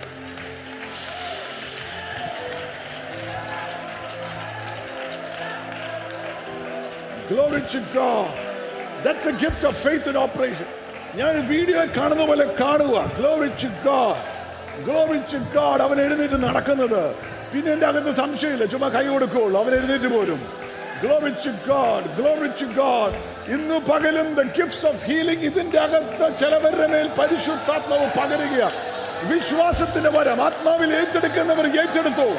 B: Glory to God. That's a gift of faith in operation. ഞാൻ വീഡിയോ കാണുന്ന പോലെ കാണുക glory to God glory to God അവൻ എഴുന്നേറ്റ് നടക്കുന്നത് പിന്നെ എൻ്റെ അകത്ത് സംശയമില്ല ചുമ്മാ കൈ കൊടുക്കുകയുള്ളൂ അവൻ എഴുന്നേറ്റ് പോരും glory to God glory to God ഇന്ന് പകലും ദ ഗിഫ്റ്റ്സ് ഓഫ് ഹീലിംഗ് ഇതിന്റെ അകത്ത് ചിലവരുടെ മേൽ പരിശുദ്ധാത്മാവ് പകരുക വിശ്വാസത്തിന്റെ വരം ആത്മാവിൽ ഏറ്റെടുക്കുന്നവർ ഏറ്റെടുത്തു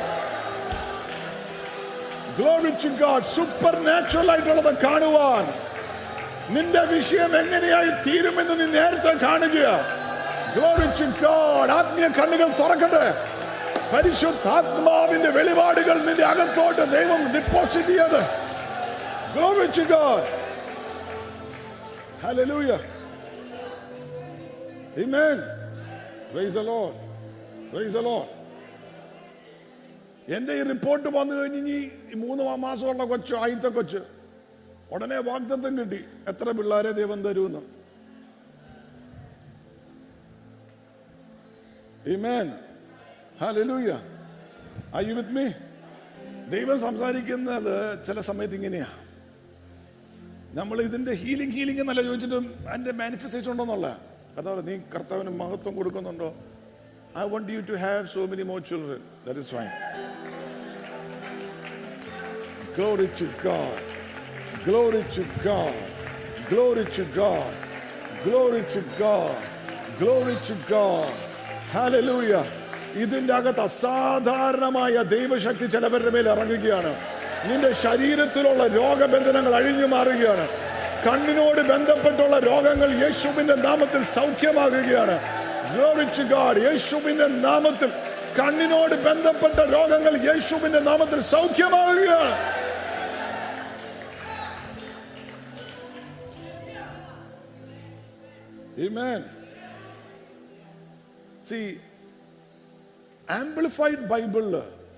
B: glory to God supernatural ആയിട്ടുള്ളത് കാണുവാൻ നിന്റെ വിഷയം എങ്ങനെയായി തീരുമെന്ന് നീ നേരത്തെ കാണുക ഗ്ലോറി ടു ഗോഡ് ആത്മീയ കണ്ണുകൾ തുറക്കട്ടെ പരിശുദ്ധാത്മാവിന്റെ വെളിപാടുകൾ നിന്റെ അകത്തോട്ട് ദൈവം ഡിപ്പോസിറ്റ് ചെയ്യത് glory to God hallelujah Amen. Praise the Lord. Praise the Lord. എന്റെ ഈ റിപ്പോർട്ട് വന്നു കഴിഞ്ഞ് ഇനി ഈ മൂന്ന് മാ- മാസമുള്ള കൊച്ചു ആദ്യത്തെ കൊച്ച് ഉടനെ വാഗ്ദത്തം കിട്ടി എത്ര പിള്ളേരെ ദൈവം തരുമെന്ന് Amen. Hallelujah. Are you with me? ദൈവം സംസാരിക്കുന്നത് ചില സമയത്ത് ഇങ്ങനെയാ നമ്മൾ ഇതിന്റെ ഹീലിംഗ് ഹീലിംഗ് എന്നല്ല ചോദിച്ചിട്ട് അതിന്റെ മാനിഫെസ്റ്റേഷൻ ഉണ്ടോന്നുള്ള കർത്താവ് നീ കർത്താവിന് മഹത്വം കൊടുക്കുന്നുണ്ടോ I want you to have so many more children that is fine Glory to God. Glory to God. Glory to God. Glory to God. Glory to God. Hallelujah. ഇതിന്റെ അകത്ത് അസാധാരണമായ ദൈവശക്തി ചിലവരുടെ മേൽ ഇറങ്ങുകയാണ് നിന്റെ ശരീരത്തിലുള്ള രോഗബന്ധനങ്ങൾ അഴിഞ്ഞു മാറുകയാണ് കണ്ണിനോട് ബന്ധപ്പെട്ടുള്ള രോഗങ്ങൾ യേശുവിന്റെ നാമത്തിൽ സൗഖ്യമാകുകയാണ് Glory to God. യേശുവിന്റെ നാമത്തിൽ കണ്ണിനോട് ബന്ധപ്പെട്ട രോഗങ്ങൾ യേശുവിന്റെ നാമത്തിൽ സൗഖ്യമാകുകയാണ് Amen. See, amplified Bible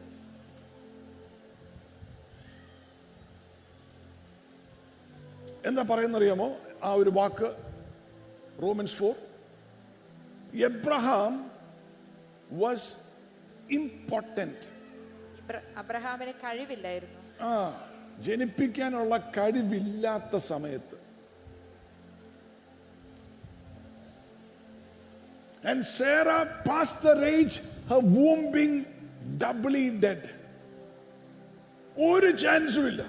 B: എന്താ പറയുന്നറിയാമോ ആ ഒരു വാക്ക് Romans four Abraham was important
D: ഇബ്ര- അബ്രഹാമിന് കഴിവില്ലായിരുന്നു
B: ആ ജനിപ്പിക്കാനുള്ള കഴിവില്ലാത്ത സമയത്ത് And Sarah past the age, her womb being doubly dead. ഒരു ചാൻസും ഇല്ല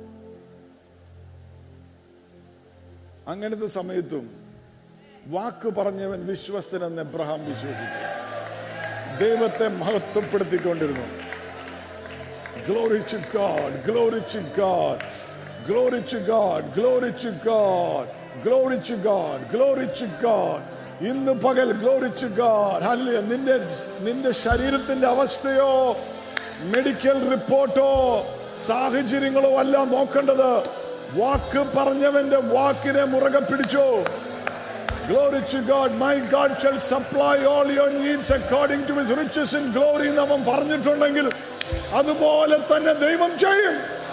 B: അങ്ങനത്തെ സമയത്തും വാക്ക് പറഞ്ഞവൻ വിശ്വസ്തനെന്ന് എബ്രഹാം വിശ്വസിച്ചു ദൈവത്തെ മഹത്വപ്പെടുത്തിക്കൊണ്ടിരുന്നു Glory to God, glory to God, glory to God, glory to God, glory to God, glory to God. ഇന്ന് പകൽ ഗ്ലോറിച്ചു ഗാഡ് ഹല്ലേലൂയ നിന്റെ നിന്റെ ശരീരത്തിന്റെ അവസ്ഥയോ മെഡിക്കൽ റിപ്പോർട്ടോ സാഹചര്യങ്ങളോ അല്ല നോക്കേണ്ടത് വാക്ക് പറഞ്ഞവന്റെ വാക്കിനെ മുറകെ പിടിച്ചോ Glory to God. My God shall supply all your needs according to his riches in glory എന്ന് അവൻ പറഞ്ഞിട്ടുണ്ടെങ്കിൽ അതുപോലെ തന്നെ ദൈവം ചെയ്യും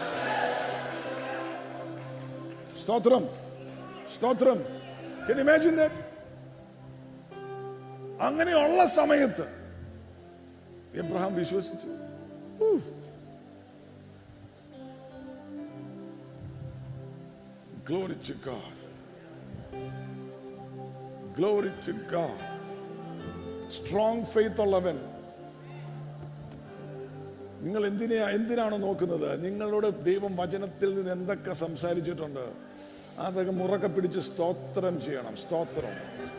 B: സ്തോത്രം സ്തോത്രം Can you imagine that? അങ്ങനെയുള്ള സമയത്ത് എബ്രഹാം വിശ്വസിച്ചു Whew. Glory to God. Glory to God. Strong faith ഉള്ളവൻ നിങ്ങൾ എന്തിനാ എന്തിനാണ് നോക്കുന്നത് നിങ്ങളോട് ദൈവം വചനത്തിൽ നിന്ന് എന്തൊക്കെ സംസാരിച്ചിട്ടുണ്ട് അതൊക്കെ മുറക്കെ പിടിച്ച് സ്തോത്രം ചെയ്യണം സ്തോത്രം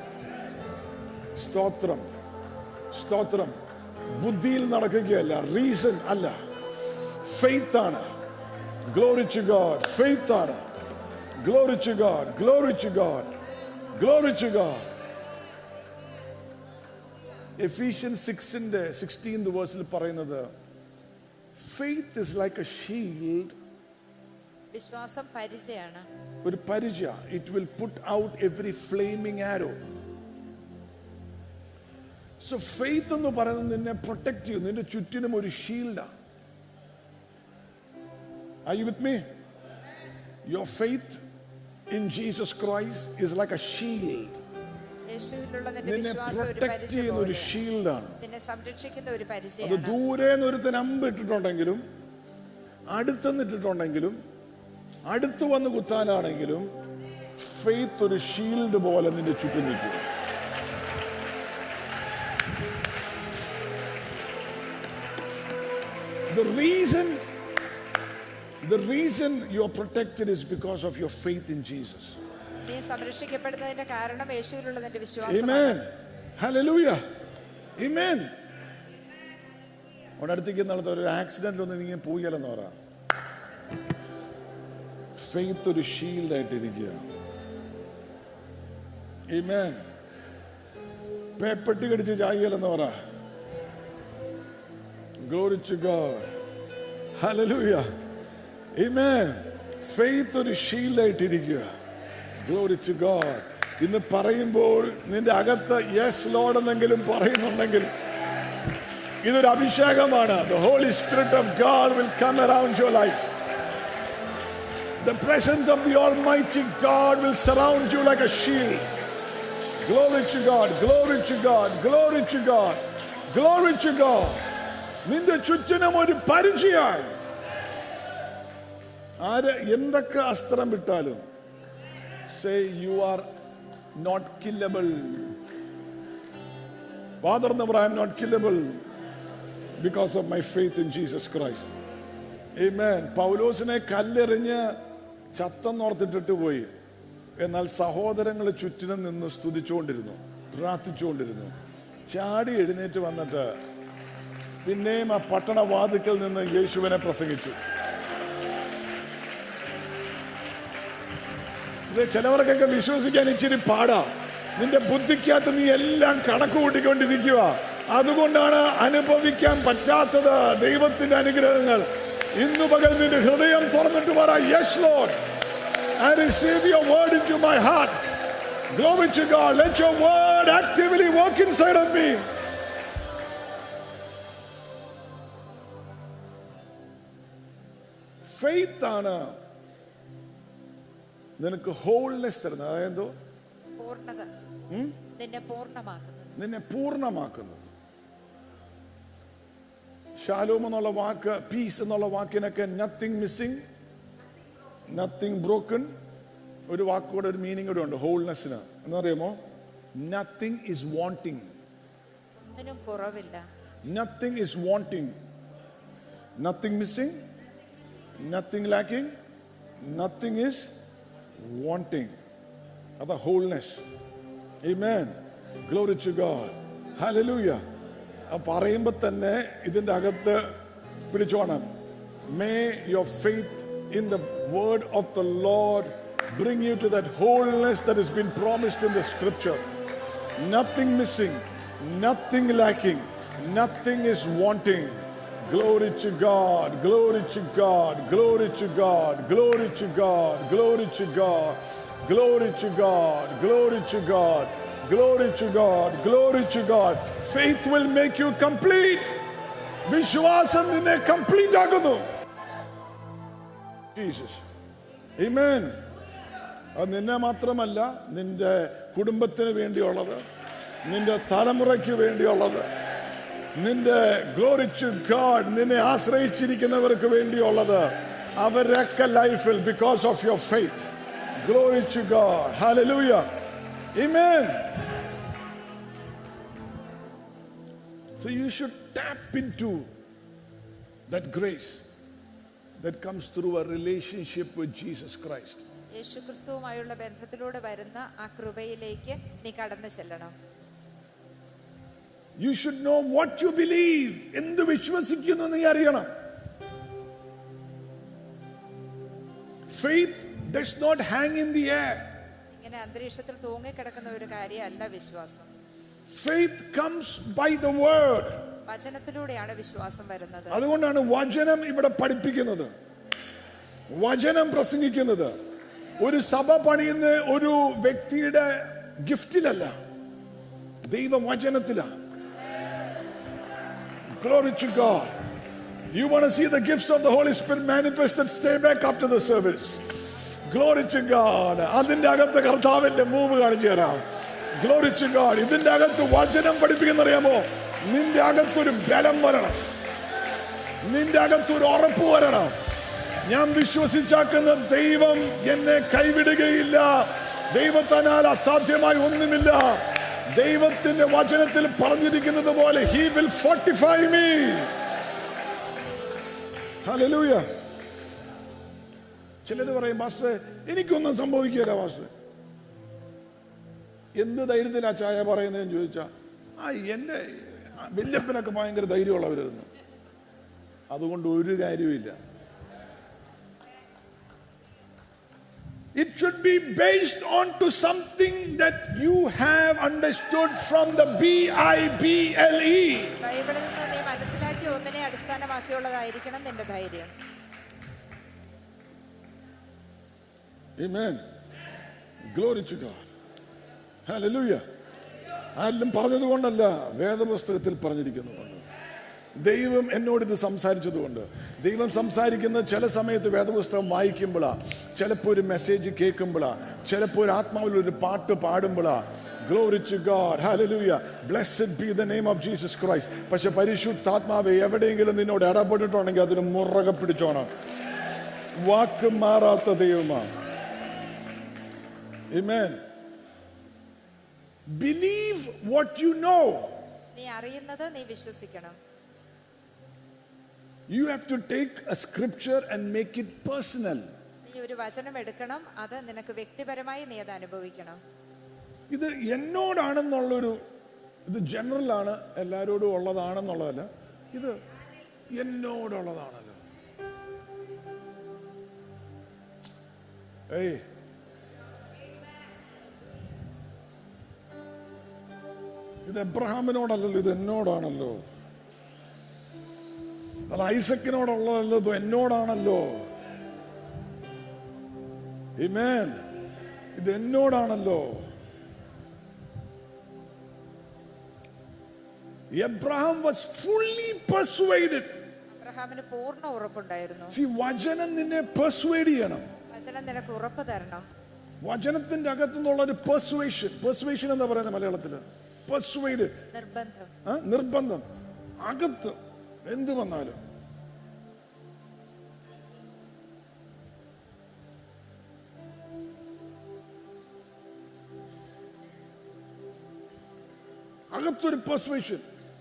B: സ്തോത്രം സ്തോത്രം ബുദ്ധിയിൽ നടക്കുകയല്ല റീസൺ അല്ല ഫെയ്ത്ത് ആണ് ഗ്ലോറിച്ചു ഗോഡ് ഫെയ്ത്ത് ആണ് glory to God glory to God glory to God Ephesian സിക്സിന്റെ സിക്സ്റ്റീൻത് വേഴ്സിൽ പറയുന്നത് faith is like a shield
D: വിശ്വാസം പരിചയാണ്
B: ഒരു പരിചയ it will put out every flaming arrow so faith എന്ന് പറയുന്നത് നിന്നെ പ്രൊട്ടക്ട് ചെയ്യും നിന്റെ ചുറ്റിനും ഒരു ഷീൽഡാ Are you with me? Your faith in Jesus Christ is like a shield.
D: യേശുവിലുള്ള നിന്റെ
B: നിന്നെ
D: വിശ്വാസം ഒരു
B: പ്രൊട്ടക്ട്
D: പരിചയം
B: ചെയ്യുന്ന ഒരു
D: പോലെ.
B: ഷീൽഡാണ്
D: നിന്നെ സംരക്ഷിക്കുന്ന ഒരു
B: അത്
D: പരിചയമാണ്
B: ദൂരെ നിന്ന് ഒരുത്തൻ അമ്പ് ഇട്ടിട്ടുണ്ടെങ്കിലും അടുത്തുനിന്ന് ഇട്ടിട്ടുണ്ടെങ്കിലും അടുത്ത് വന്ന് കുത്താനാണെങ്കിലും ഫെയ്ത്ത് ഒരു ഷീൽഡ് പോലെ നിന്റെ ചുറ്റും നിൽക്കും The reason the reason you are protected is because of your faith in Jesus.
D: നീ സംരക്ഷിക്കപ്പെടുന്നതിന്റെ കാരണം യേശുവിലുള്ള നിന്റെ വിശ്വാസം
B: Amen. Hallelujah. Amen. അവിടെ അടുത്തേക്ക് നടത്ത ഒരു ആക്സിഡന്റിൽ ഒന്ന് നീങ്ങി പോയാലെന്ന് പറ ഫെയ്ത്ത് ഒരു ഷീൽഡായിട്ടിരിക്കുക Amen. പേപ്പട്ടി കടിച്ച് ചായലെന്ന് പറ Glory to God. Hallelujah. Amen. Faith ഒരു ഷീൽഡായിട്ടിരിക്കുക Glory to God. ഇന്ന് പറയുമ്പോൾ നിന്റെ അകത്ത് യെസ് ലോഡ് എന്നെങ്കിലും പറയുന്നുണ്ടെങ്കിൽ ഇതൊരു അഭിഷേകമാണ് The Holy Spirit of God will come around your life. The presence of the Almighty God will surround you like a shield. Glory to God, glory to God, glory to God, glory to God. നിന്റെ ചുറ്റിനും ഒരു പരിചയമായി ആര് എന്തൊക്കെ അസ്ത്രം വിട്ടാലും say you are not killable വാതർന്ന് പറയാൻ not killable because of my faith in Jesus Christ Amen. പൗലോസിനെ കല്ലെറിഞ്ഞ് ചത്തെന്നോർത്തിട്ടിട്ട് പോയി എന്നാൽ സഹോദരങ്ങൾ ചുറ്റിനും നിന്ന് സ്തുതിച്ചുകൊണ്ടിരുന്നു പ്രാർത്ഥിച്ചുകൊണ്ടിരുന്നു ചാടി എഴുന്നേറ്റ് വന്നിട്ട് പിന്നെയും ആ പട്ടണവാതിക്കൽ നിന്ന് യേശുവിനെ പ്രസംഗിച്ചു ഇത് ചിലവർക്കൊക്കെ വിശ്വസിക്കാൻ ഇച്ചിരി പാടാ നിന്റെ ബുദ്ധിക്കകത്ത് നീ എല്ലാം കണക്ക് കൂട്ടിക്കൊണ്ടിരിക്കുക അതുകൊണ്ടാണ് അനുഭവിക്കാൻ പറ്റാത്തത് ദൈവത്തിന്റെ അനുഗ്രഹങ്ങൾ ഇന്നു പകൽ നിന്റെ ഹൃദയം തുറന്നിട്ട് പറ yes Lord I receive your word into my heart Glory to God. Let your word actively work inside of me. Faith ആണ് നിനക്ക് ഹോൾനെസ് തരുന്നത് അതായത്
D: പൂർണ്ണത നിന്നെ പൂർണ്ണമാക്കുന്നത്
B: നിന്നെ പൂർണ്ണമാക്കുന്നത് ഷാലോം എന്നുള്ള വാക്ക് പീസ് എന്നുള്ള വാക്കിനൊക്കെ നത്തിങ് മിസ്സിങ് നത്തിങ് ബ്രോക്കൺ ഒരു വാക്കുകൂടെ ഒരു മീനിങ് കൂടെ ഉണ്ട് ഹോൾനെസ്സിന് എന്നറിയാമോ നത്തിങ് ഇസ് വാണ്ടിങ്
D: ഒന്നിനും കുറവില്ല
B: nothing is wanting nothing missing nothing lacking nothing is wanting അതാ wholeness Amen. Glory to God. Hallelujah. ആ പറയുമ്പോ തന്നെ ഇതിന്റെ അകത്ത് പിടിച്ചോണം may your faith in the word of the Lord bring you to that wholeness that is been promised in the scripture nothing missing, nothing lacking, nothing is wanting. Glory to God, glory to God, glory to God, glory to God, glory to God, glory to God, glory to God, glory to God, glory to God. Faith will make you complete. വിശ്വാസം നിന്നെ complete ആക്കുന്നു Jesus Amen. അത് നിന്നെ മാത്രമല്ല നിന്റെ കുടുംബത്തിന് വേണ്ടിയുള്ളത് നിന്റെ തലമുറയ്ക്ക് വേണ്ടിയുള്ളത് നിന്റെ ഗ്ലോറിച്ചു ഗാഡ് നിന്നെ ആശ്രയിച്ചിരിക്കുന്നവർക്ക് വേണ്ടിയുള്ളത് അവരൊക്കെ ലൈഫിൽ because of your faith glory to God hallelujah Amen. So you should tap into that grace that comes through a relationship with Jesus Christ.
D: യേശുക്രിസ്തുവുമായുള്ള ബന്ധത്തിലൂടെ വരുന്ന ആ കൃപയിലേക്ക് നീ കടന്നു ചെല്ലണം
B: You should know what you believe. എന്ത് വിശ്വസിക്കുന്നു നീ അറിയണം Faith does not hang in the air.
D: ഇങ്ങനെ അന്തരീക്ഷത്തിൽ തൂങ്ങിക്കിടക്കുന്ന ഒരു കാര്യമല്ല വിശ്വാസം
B: Faith comes by the word.
D: വചനത്തിലൂടെയാണ് വിശ്വാസം വരുന്നത്
B: അതുകൊണ്ടാണ് വചനം ഇവിടെ പഠിപ്പിക്കുന്നത് വചനം പ്രസംഗിക്കുന്നത് ഒരു സഭ പണിയുന്ന ഒരു വ്യക്തിയുടെ ഗിഫ്റ്റിലല്ല ദൈവവചനത്തിലാണ് Glory to God. You want to see the gifts of the Holy Spirit manifested, stay back after the service. Glory to God. അതിന്റെ അകത്ത് കർത്താവിന്റെ മൂവ് കാണിച്ചു തരാം Glory to God. ഇതിന്റെ അകത്ത് വചനം പഠിപ്പിക്കുന്ന അറിയാമോ നിന്റെ അകത്തൊരു ബലം വരണം നിന്റെ അകത്തൊരു ഉറപ്പ് വരണം ഞാൻ വിശ്വസിച്ചാക്കുന്ന ദൈവം എന്നെ കൈവിടുകയില്ല ദൈവത്താനാൽ അസാധ്യമായി ഒന്നുമില്ല ദൈവത്തിന്റെ വചനത്തിൽ പറഞ്ഞിരിക്കുന്നത് പോലെ he will fortify me hallelujah ചിലത് പറയും മാസ്റ്ററെ എനിക്കൊന്നും സംഭവിക്കില്ല മാസ്റ്റർ എന്ത് ധൈര്യത്തിലാ ചായ പറയുന്നതെന്ന് ചോദിച്ചാ ആ എന്റെ വല്യപ്പനൊക്കെ ഭയങ്കര ധൈര്യമുള്ളവരായിരുന്നു അതുകൊണ്ട് ഒരു കാര്യവുമില്ല It should be based on to something that you have understood from the B I B L E.
D: ബൈബിളിൽ നിന്ന് നീ മനസ്സിലാക്കിയ ഒന്നിനെ അടിസ്ഥാനമാക്കിയുള്ളതായിരിക്കണം നിന്റെ ധൈര്യം
B: Amen. Glory to God. Hallelujah. ആരെല്ലാം പറഞ്ഞത് കൊണ്ടല്ല വേദപുസ്തകത്തിൽ പറഞ്ഞിരിക്കുന്നുണ്ട് ദൈവം എന്നോട് ഇത് സംസാരിച്ചതുകൊണ്ട് ദൈവം സംസാരിക്കുന്ന ചില സമയത്ത് വേദപുസ്തകം വായിക്കുമ്പോഴാ ചിലപ്പോൾ ഒരു മെസ്സേജ് കേൾക്കുമ്പോഴാ ചിലപ്പോൾ ഒരു ആത്മാവിൽ ഒരു പാട്ട് പാടുമ്പോഴാ Glory to God. Hallelujah. Blessed be the name of Jesus Christ. പക്ഷെ പരിശുദ്ധാത്മാവ് എവിടെയെങ്കിലും നിന്നോട് ഇടപെട്ടിട്ടുണ്ടെങ്കിൽ അതിന് മുറകെ പിടിച്ചോണം വാക്ക് മാറാത്ത ദൈവമാണ് Amen. Believe what you know.
D: നീ അറിയുന്നത് നീ വിശ്വസിക്കണം
B: You have to take a scripture and make it personal.
D: നീ ഒരു വചനം എടുക്കണം അത് നിനക്ക് വ്യക്തിപരമായി നീ അത് അനുഭവിക്കണം
B: ഇത് എന്നോടാണെന്നുള്ളൊരു ഇത് ജനറൽ ആണ് എല്ലാവരോടും ഉള്ളതാണെന്നുള്ളതല്ല ഇത് എന്നോടുള്ളതാണല്ലോ ഏയ് ഇത് എബ്രഹാമിനോടല്ലല്ലോ ഇത് എന്നോടാണല്ലോ അത് ഐസക്കിനോടുള്ളതല്ലോ ഇത് എന്നോടാണല്ലോ Amen. ഇത് എന്നോടാണല്ലോ എബ്രഹാം വാസ് ഫുള്ളി പെർസുവേഡഡ്
D: അബ്രഹാമിന് പൂർണ്ണ ഉറപ്പുണ്ടായിരുന്നു
B: സി വചനം നിന്നെ പെർസുവേഡ് ചെയ്യണം
D: വചനം നിനക്ക് ഉറപ്പ് തരണം
B: വചനത്തിന്റെ അകത്തു നിന്നുള്ള ഒരു പെർസുവേഷൻ പെർസുവേഷൻ എന്താ പറയുന്നത് മലയാളത്തില് പെർസുവേഡ്
D: നിർബന്ധം
B: നിർബന്ധം അകത്ത് എന്ത് വന്നാലും അകത്തൊരു പെർസുവേഷൻ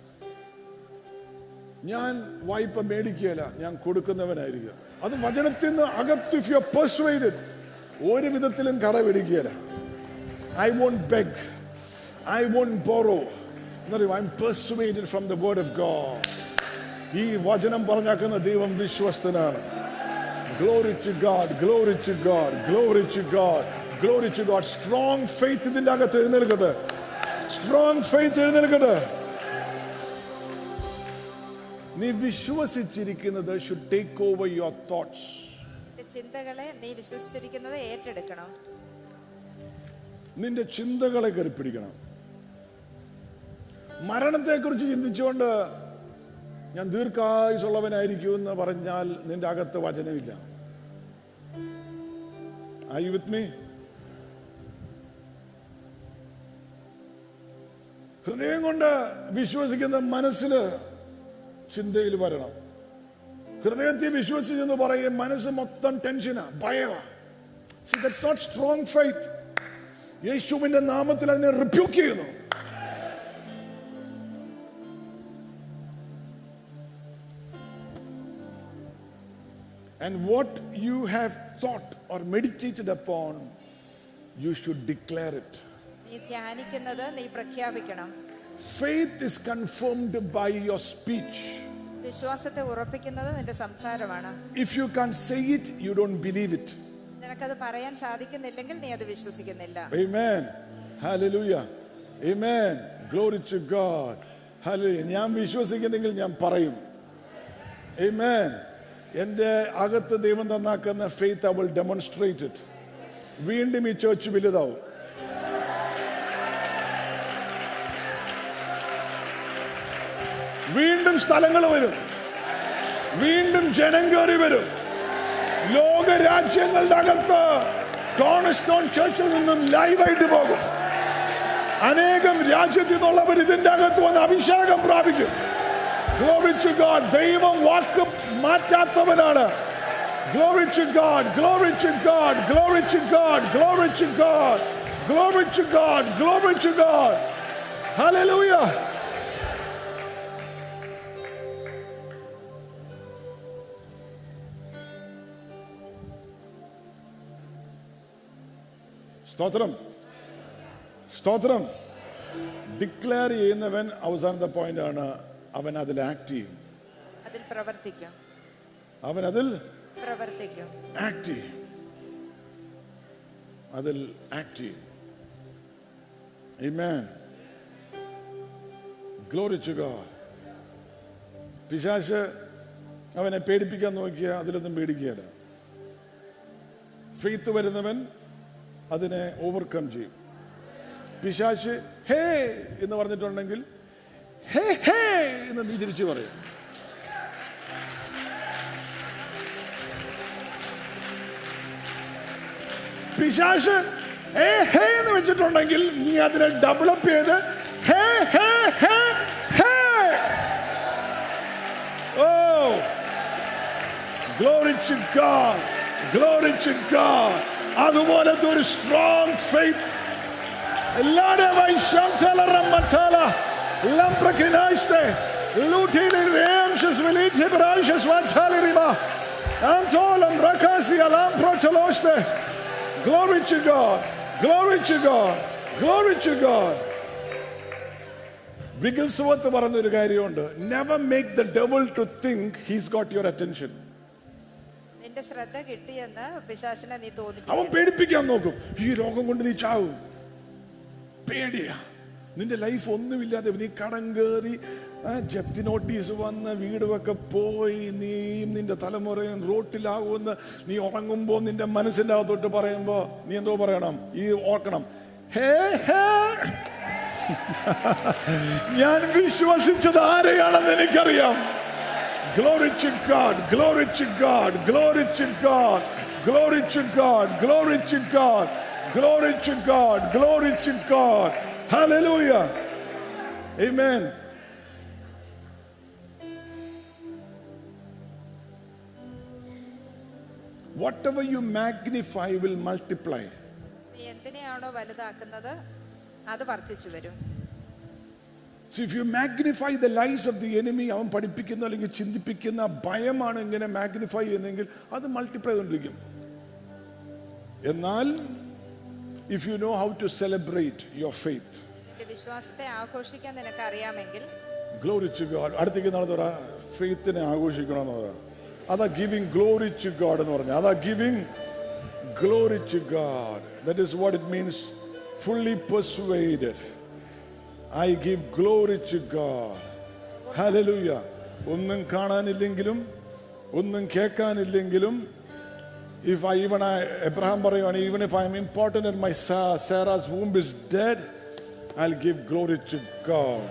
B: ഞാൻ വായ്പ മേടിക്കുകയല്ല ഞാൻ കൊടുക്കുന്നവനായിരിക്കുക അത് വചനത്തിൽ നിന്ന് അകത്ത് ഇഫ് യു പെർസുവേറ്റഡ് ഒരു വിധത്തിലും കടപിടിക്കുകയല്ല I won't beg I won't borrow എന്നറിയോ I am persuaded from the word of God ഈ വചനം പറഞ്ഞാക്കുന്ന ദൈവം വിശ്വസ്തനാണ് glory to God glory to God glory to God glory to God strong faith ഇതിന്റെ അകത്ത് എഴുന്നേൽക്കട്ടെ സ്ട്രോങ് ഫെയ്ത്ത് എഴുന്നേൽക്കട്ടെ നീ വിശ്വസിച്ചിരിക്കുന്നത് should take over your thoughts
D: നിന്റെ ചിന്തകളെ നീ വിശ്വസിച്ചിരിക്കുന്നത് ഏറ്റെടുക്കണം
B: നിന്റെ ചിന്തകളെ കയറി പിടിക്കണം മരണത്തെക്കുറിച്ച് ചിന്തിച്ചുകൊണ്ട് ഞാൻ ദീർഘായുസുള്ളവനായിരിക്കും എന്ന് പറഞ്ഞാൽ നിന്റെ അകത്ത് വചനമില്ല ഐ വിത്ത് മീ ഹൃദയം കൊണ്ട് വിശ്വസിക്കുന്ന മനസ്സില് ചിന്തയിൽ വരണം ഹൃദയത്തിൽ വിശ്വസിച്ചെന്ന് പറയും മനസ്സ് മൊത്തം ടെൻഷനാ ഭയമാ See, that's not strong faith. യേശുവിന്റെ നാമത്തിൽ അതിനെ റിപ്യൂക്ക് ചെയ്യുന്നു And what you have thought or meditated upon, you should declare it.
D: നീ ധ്യാനിക്കുന്നത് നീ പ്രഖ്യാപിക്കണം
B: Faith is confirmed by your speech.
D: വിശ്വാസത്തെ ഉറപ്പിക്കുന്നത് നിന്റെ സംസാരമാണ്
B: If you can't say it, you don't believe it.
D: നിനക്കത് പറയാൻ സാധിക്കുന്നില്ലെങ്കിൽ നീ അത് വിശ്വസിക്കുന്നില്ല
B: Amen. Hallelujah. Amen. Glory to God. Hallelujah. ഞാൻ വിശ്വസിക്കുന്നെങ്കിൽ ഞാൻ പറയും Amen. എൻ്റെ അകത്ത് ദൈവം തന്നാക്കുന്ന faith I will demonstrate it വീണ്ടും ഈ ചേർച്ച് വലുതാവും വീണ്ടും സ്ഥലങ്ങൾ വരും വീണ്ടും ജനം കയറി വരും ലോകരാജ്യങ്ങളുടെ അകത്ത് കോണസ്റ്റോൺ ചർച്ചിൽ നിന്നും ലൈവായിട്ട് പോകും അനേകം രാജ്യത്തിൽ നിന്നുള്ളവർ ഇതിന്റെ അകത്ത് വന്ന് അഭിഷേകം പ്രാപിക്കും Glory to God. ദൈവം വാക്ക് മാറ്റാത്തവനാണ് Glory to God, glory to God, glory to God, glory to God, glory to God, glory to God. Hallelujah. സ്തോത്രം സ്തോത്രം ഡിക്ലെയർ ചെയ്യുന്നവൻ അവസാനത്തെ പോയിന്റ് ആണ് അവൻ അതിൽ ആക്ട് ചെയ്യും
D: അതിൽ പ്രവർത്തിക്കും
B: അവൻ അതിൽ
D: പ്രവർത്തിക്കും
B: ആക്ട് ചെയ്യും അതിൽ ആക്ട് ചെയ്യും Amen. Glory to God. പിശാശ് അവനെ പേടിപ്പിക്കാൻ നോക്കിയ അതിലൊന്നും പേടിക്കുകയില്ല ഫെയ്ത്ത് വരുന്നവൻ അതിനെ ഓവർകം ചെയ്യും പിശാശ് ഹേ എന്ന് പറഞ്ഞിട്ടുണ്ടെങ്കിൽ ഹേ ഹേ എന്ന് നീ തിരിച്ചു പറയും പിശാശ് ഹേ ഹേ എന്ന് വെച്ചിട്ടുണ്ടെങ്കിൽ നീ അതിനെ ഡെവലപ്പ് ചെയ്ത് ഹേ ഹേ ഹേ ഹേ ഓ glory to God glory to God അതുപോലത്തെ ഒരു സ്ട്രോങ് ഫെയ്ത്ത് എല്ലാവരുടെ വൈശാന്തല റമ്മത്താല ലംപ്രക്കിനായിസ്തെ ലൂട്ടിയിലെ രേംശസ് വിലീറ്റെ പ്രാവശ്യസ് വാച്ചാലിരിമ ആന്തോലം റക്കാസി അലാം പ്രോച്ചലോസ്തെ Glory to God. Glory to God. Glory to God. വിഗിൽസുവത്ത് പറഞ്ഞൊരു കാര്യമുണ്ട് never make the devil to think he's got your attention
D: നിന്റെ ശ്രദ്ധ കിട്ടിയെന്ന് പിശാചിനെ നീ
B: അവൻ
D: തോന്നിപ്പിക്കും
B: പേടിപ്പിക്കാൻ നോക്കും ഈ രോഗം കൊണ്ട് നീ ചാവും പേടിയാ നിന്റെ ലൈഫ് ഒന്നുമില്ലാതെ നീ കടം കയറി ആ, ജപ്തി നോട്ടീസ് വന്ന് വീടുമൊക്കെ പോയി നീയും നിന്റെ തലമുറയും റോട്ടിലാകുമെന്ന് നീ ഉറങ്ങുമ്പോൾ നിന്റെ മനസ്സിന്റെ അകത്തോട്ട് പറയുമ്പോ നീ എന്തോ പറയണം ഈ ഓർക്കണം ഹേ ഹേ ഞാൻ വിശ്വസിച്ചത് ആരെയാണെന്ന് എനിക്കറിയാം Glory to God, glory to God, glory to God, glory to God, glory to God, glory to God, glory to God. Hallelujah. Amen. Whatever you magnify will multiply.
D: നീ എന്തിനെയാണോ വലുതാക്കുന്നത് അത് വർദ്ധിച്ചു വരും
B: So if you magnify the lies of the enemy, അവൻ പഠിപ്പിക്കുന്ന അല്ലെങ്കിൽ ചിന്തിപ്പിക്കുന്ന ഭയമാണ് ഇങ്ങനെ magnify ചെയ്യുന്നതെങ്കിൽ അത് മൾട്ടിപ്ലൈ ചെയ്തുകൊണ്ടിരിക്കും എന്നാൽ if you know how to celebrate your faith
D: നിന്റെ വിശ്വാസത്തെ ആഘോഷിക്കാൻ നിനക്ക് അറിയാമെങ്കിൽ
B: ഗ്ലോറി ടു ഗോഡ് അടുത്തേക്ക് നടത്തുക ഫെയ്ത്തിനെ ആഘോഷിക്കണമെന്ന് പറയാ അതാ ഗിവിംഗ് ഗ്ലോറി ടു ഗോഡ് എന്ന് പറഞ്ഞ അതാ giving glory to God that is what it means fully persuaded I give glory to God hallelujah ഒന്നും കാണാനില്ലെങ്കിലും ഒന്നും കേൾക്കാനില്ലെങ്കിലും if I even I Abraham പറയുവാണ് even if I am important and my Sa- Sarah's womb is dead I'll give glory to God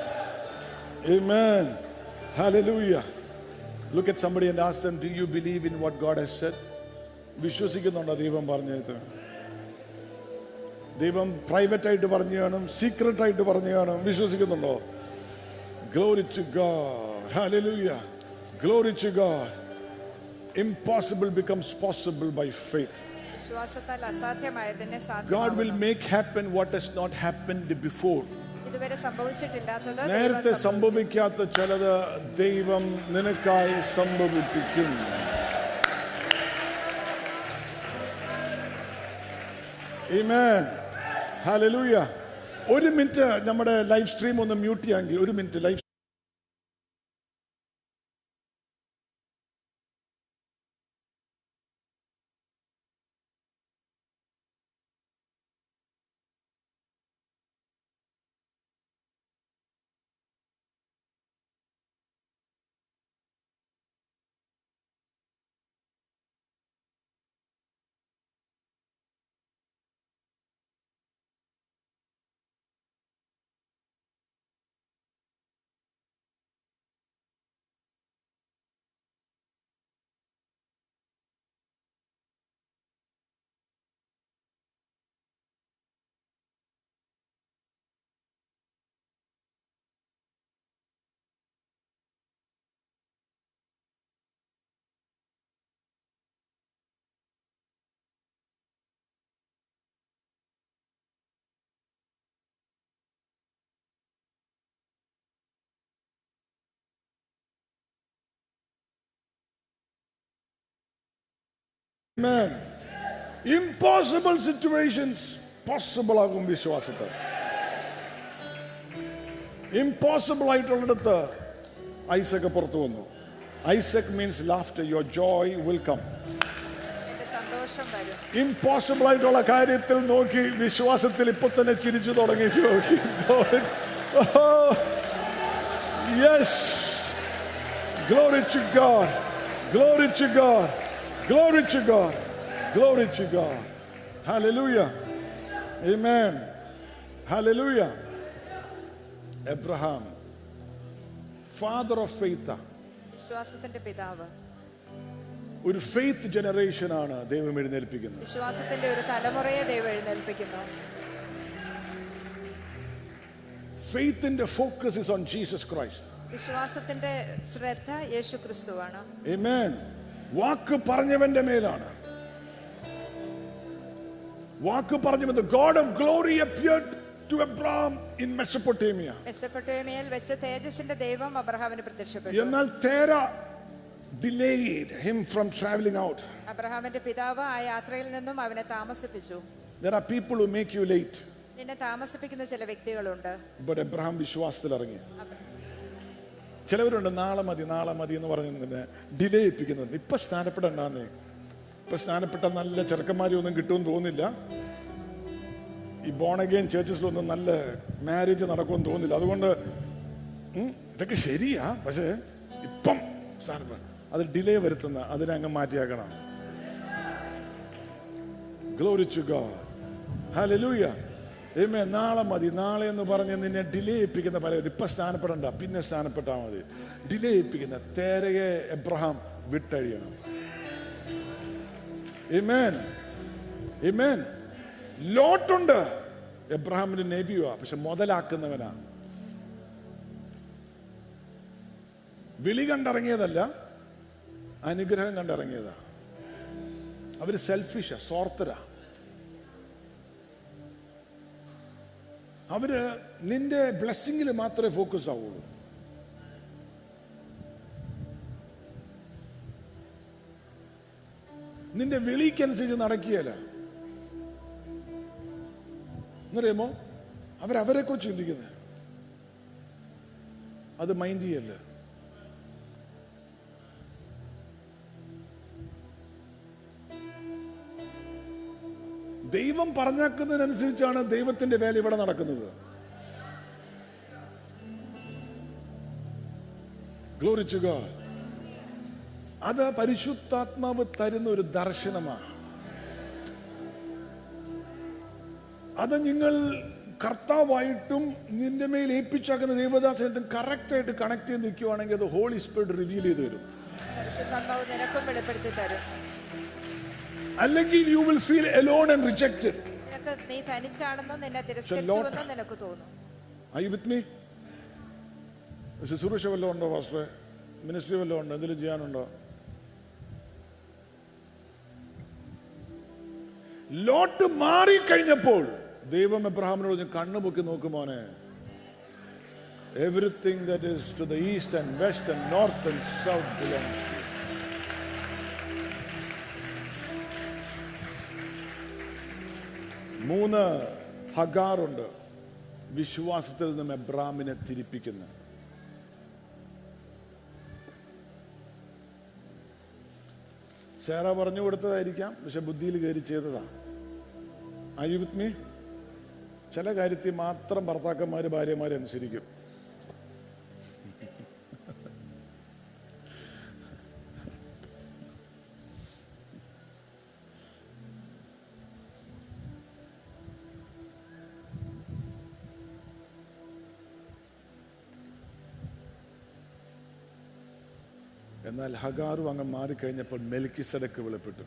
B: Amen Hallelujah Look at somebody and ask them do you believe in what God has said വിശ്വസിക്കുന്നുണ്ടോ ദൈവം പറഞ്ഞത് ദൈവം private ആയിട്ട് പറഞ്ഞു കാണും secret ആയിട്ട് പറഞ്ഞു കാണും വിശ്വസിക്കുന്നുണ്ടോ glory to God hallelujah glory to God impossible becomes possible by faith.
D: വിശ്വാസത്താൽ അസാധ്യമായതിനെ
B: God will
D: സാധ്യമാകുന്നു
B: make happen what has not happened before.
D: ഇതുവരെ സംഭവിച്ചിട്ടില്ലാത്തത് ദൈവം
B: നേരത്തെ
D: സംഭവി-
B: സംഭവിക്കാത്ത ചിലത് ദൈവം നിനക്കായി സംഭവിപ്പിക്കും Amen. Hallelujah. ഒരു മിനിറ്റ് നമ്മുടെ ലൈവ് സ്ട്രീം ഒന്ന് മ്യൂട്ട് ചെയ്യാമെങ്കിൽ ഒരു minute live Amen. Impossible situations possible ആകും വിശ്വാസത്തിൽ ഇമ്പോസിബിൾ ആയിട്ടുള്ളിടത്ത് ഐസക് പുറത്തു വന്നു Isaac means laughter your joy will come
D: എന്റെ സന്തോഷം വരും
B: ഇമ്പോസിബിൾ ആയിട്ടുള്ള കാര്യത്തിൽ നോക്കി വിശ്വാസത്തിൽ ഇപ്പൊ തന്നെ ചിരിച്ചു തുടങ്ങി yes glory to God glory to God glory to God glory to God hallelujah amen hallelujah Abraham father of faith
D: വിശ്വാസത്തിന്റെ പിതാവ്
B: ഒരു ഫെയ്ത്ത് ജനറേഷനാണ് ദൈവം എഴുന്നേൽപ്പിക്കുന്നത്
D: വിശ്വാസത്തിന്റെ ഒരു തലമുറയെ ദൈവം എഴുന്നേൽപ്പിക്കുന്നു
B: ഫെയ്ത്തിന്റെ focus is on Jesus Christ
D: വിശ്വാസത്തിന്റെ ശ്രദ്ധ യേശു ക്രിസ്തുവാണ്
B: Amen. വാക്ക് പറഞ്ഞവന്റെ മേലാണ് വാക്ക് പറഞ്ഞവൻ the God of glory appeared to Abraham in Mesopotamia.
D: മെസ്സപ്പൊട്ടേമിയയിൽ വെച്ച് തേജസിന്റെ ദൈവം അബ്രഹാമിന് പ്രത്യക്ഷപ്പെട്ടു
B: എന്നാൽ തേര delayed him from traveling out.
D: അബ്രഹാമിന്റെ പിതാവ് ആ യാത്രയിൽ നിന്നും അവനെ താമസിപ്പിച്ചു
B: There are people who make you late.
D: നിന്നെ താമസിപ്പിക്കുന്ന ചില വ്യക്തികളുണ്ട്
B: But Abraham വിശ്വാസത്തിൽ ഇറങ്ങി
D: അബ്ര-
B: ചിലവരുണ്ട് നാളെ മതി നാളെ മതി എന്ന് പറഞ്ഞ് തന്നെ ഡിലേ ഏൽപ്പിക്കുന്നുണ്ട് ഇപ്പൊ സ്നാനപ്പെടണ്ടെന്നേ ഇപ്പൊ സ്നാനപ്പെട്ട നല്ല ചെറുക്കന്മാരെ ഒന്നും കിട്ടുമെന്ന് തോന്നില്ല ഈ ബോണഗെയിൻ ചേർച്ചസിലൊന്നും നല്ല മാരേജ് നടക്കുമെന്ന് തോന്നില്ല അതുകൊണ്ട് ഉം, ഇതൊക്കെ ശരിയാ പക്ഷേ ഇപ്പം സ്നാനപ്പെട അത് ഡിലേ വരുത്തുന്ന അതിനെ അങ്ങ് മാറ്റിയാക്കണം ഗ്ലോറിച്ചു ഗോഡ് ഹല്ലേലൂയ ഏമേ നാളെ മതി നാളെ എന്ന് പറഞ്ഞ് നിന്നെ ഡിലേ ഏൽപ്പിക്കുന്ന പലരും ഇപ്പൊ സ്ഥാനപ്പെടണ്ട പിന്നെ സ്ഥാനപ്പെട്ടാൽ മതി ഡിലേ ഏൽപ്പിക്കുന്ന തേരയെ എബ്രഹാം വിട്ടഴിയണം Amen. Amen. ലോട്ടുണ്ട് എബ്രഹാമിന്റെ നബിയുവാ പക്ഷെ മുതലാക്കുന്നവനാ വിളി കണ്ടിറങ്ങിയതല്ല അനുഗ്രഹം കണ്ടിറങ്ങിയതാ അവര് സെൽഫിഷാ സ്വാർത്ഥരാ അവര് നിന്റെ ബ്ലെസ്സിങ്ങിൽ മാത്രമേ ഫോക്കസ് ആവുള്ളൂ നിന്റെ വിളിക്കനുസരിച്ച് നടക്കുകയല്ല എന്നറിയാമോ അവരവരെ കുറിച്ച് ചിന്തിക്കുന്നത് അത് മൈൻഡ് ചെയ്യല്ല ദൈവം പറഞ്ഞാക്കുന്നതിനനുസരിച്ചാണ് ദൈവത്തിന്റെ വേല ഇവിടെ നടക്കുന്നത് ഗ്ലോറി ടു ഗോഡ് അത് പരിശുദ്ധാത്മാവ് തരുന്ന ഒരു ദർശനമാണ് അത് നിങ്ങൾ കർത്താവായിട്ടും നിന്റെ മേൽ ഏൽപ്പിച്ചാക്കുന്ന ദേവദാസായിട്ടും കറക്റ്റായിട്ട് കണക്ട് ചെയ്ത് നിൽക്കുവാണെങ്കിൽ അത് ഹോളി സ്പിരിറ്റ് റിവീൽ ചെയ്ത് വരും
D: പരിശുദ്ധാത്മാവ് നിനക്കും വെളിപ്പെടുത്തി തരും
B: അല്ലെങ്കിൽ you will feel alone and rejected
D: നിനക്ക് നീ തനിച്ചാണെന്നോ നിന്നെ തിരസ്കരിച്ചുവെന്നോ നിനക്ക് തോന്നും
B: ഐ വിത്ത് മീ ശുശ്രൂഷ വല്ലതും ഉണ്ടോ പാസ്റ്ററെ മിനിസ്ട്രി വല്ലതും ഉണ്ടോ എന്തെങ്കിലും ചെയ്യാനുണ്ടോ ലോട്ട് മാറിക്കഴിഞ്ഞപ്പോൾ ദൈവം എബ്രഹാമിനോട് പറഞ്ഞു കണ്ണു പൊക്കി നോക്കുമോനെ everything that is to the east and west and north and south belongs to മൂന്ന് ഹഗാറുണ്ട് വിശ്വാസത്തിൽ നിന്നും എബ്രാമിനെ തിരിപ്പിക്കുന്ന സേറ പറഞ്ഞു കൊടുത്തതായിരിക്കാം പക്ഷെ ബുദ്ധിയിൽ കയറി ചെയ്തതാ ഐ വിത്ത് മീ ചില കാര്യത്തിൽ മാത്രം ഭർത്താക്കന്മാര് ഭാര്യമാരെ അനുസരിക്കും എന്നാൽ ഹഗാറും അങ്ങ് മാറിക്കഴിഞ്ഞപ്പോൾ മെൽക്കിസടക്ക് വെളിപ്പെട്ടു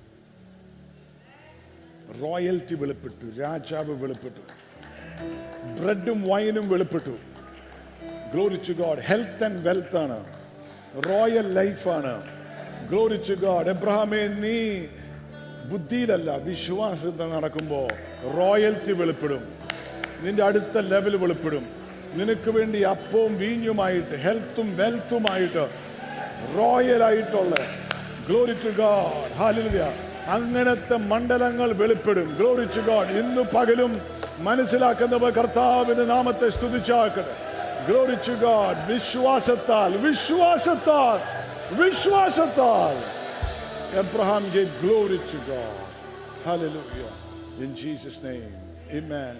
B: റോയൽറ്റി വെളിപ്പെട്ടു രാജാവ് വെളിപ്പെട്ടു ബ്രെഡും വൈനും വെളിപ്പെട്ടു glory to God health and wealth ആണ് റോയൽ ലൈഫാണ് ഗ്ലോറി ടു ഗോഡ് എബ്രഹാമേ നീ ബുദ്ധിയിലല്ല വിശ്വാസത്തിൽ നടക്കുമ്പോൾ റോയൽറ്റി വെളിപ്പെടും നിന്റെ അടുത്ത ലെവൽ വെളിപ്പെടും നിനക്ക് വേണ്ടി അപ്പവും വീഞ്ഞുമായിട്ട് ഹെൽത്തും വെൽത്തുമായിട്ട് റോയൽ ആയിട്ടുള്ള ഗ്ലോറി ടു ഗോഡ് ഹാലിയ അങ്ങനത്തെ മണ്ഡലങ്ങൾ വെളിപ്പെടും ഗ്ലോറി ടു ഗോഡ് ഇന്ന് പകലും മനസ്സിലാക്കുന്നവർ കർത്താവിന്റെ നാമത്തെ സ്തുതിച്ചാക്കട്ടെ ഗ്ലോറി ടു ഗോഡ് വിശ്വാസത്താൽ വിശ്വാസത്താൽ വിശ്വാസത്താൽ Abraham gave glory to God. Hallelujah. In Jesus' name. Amen.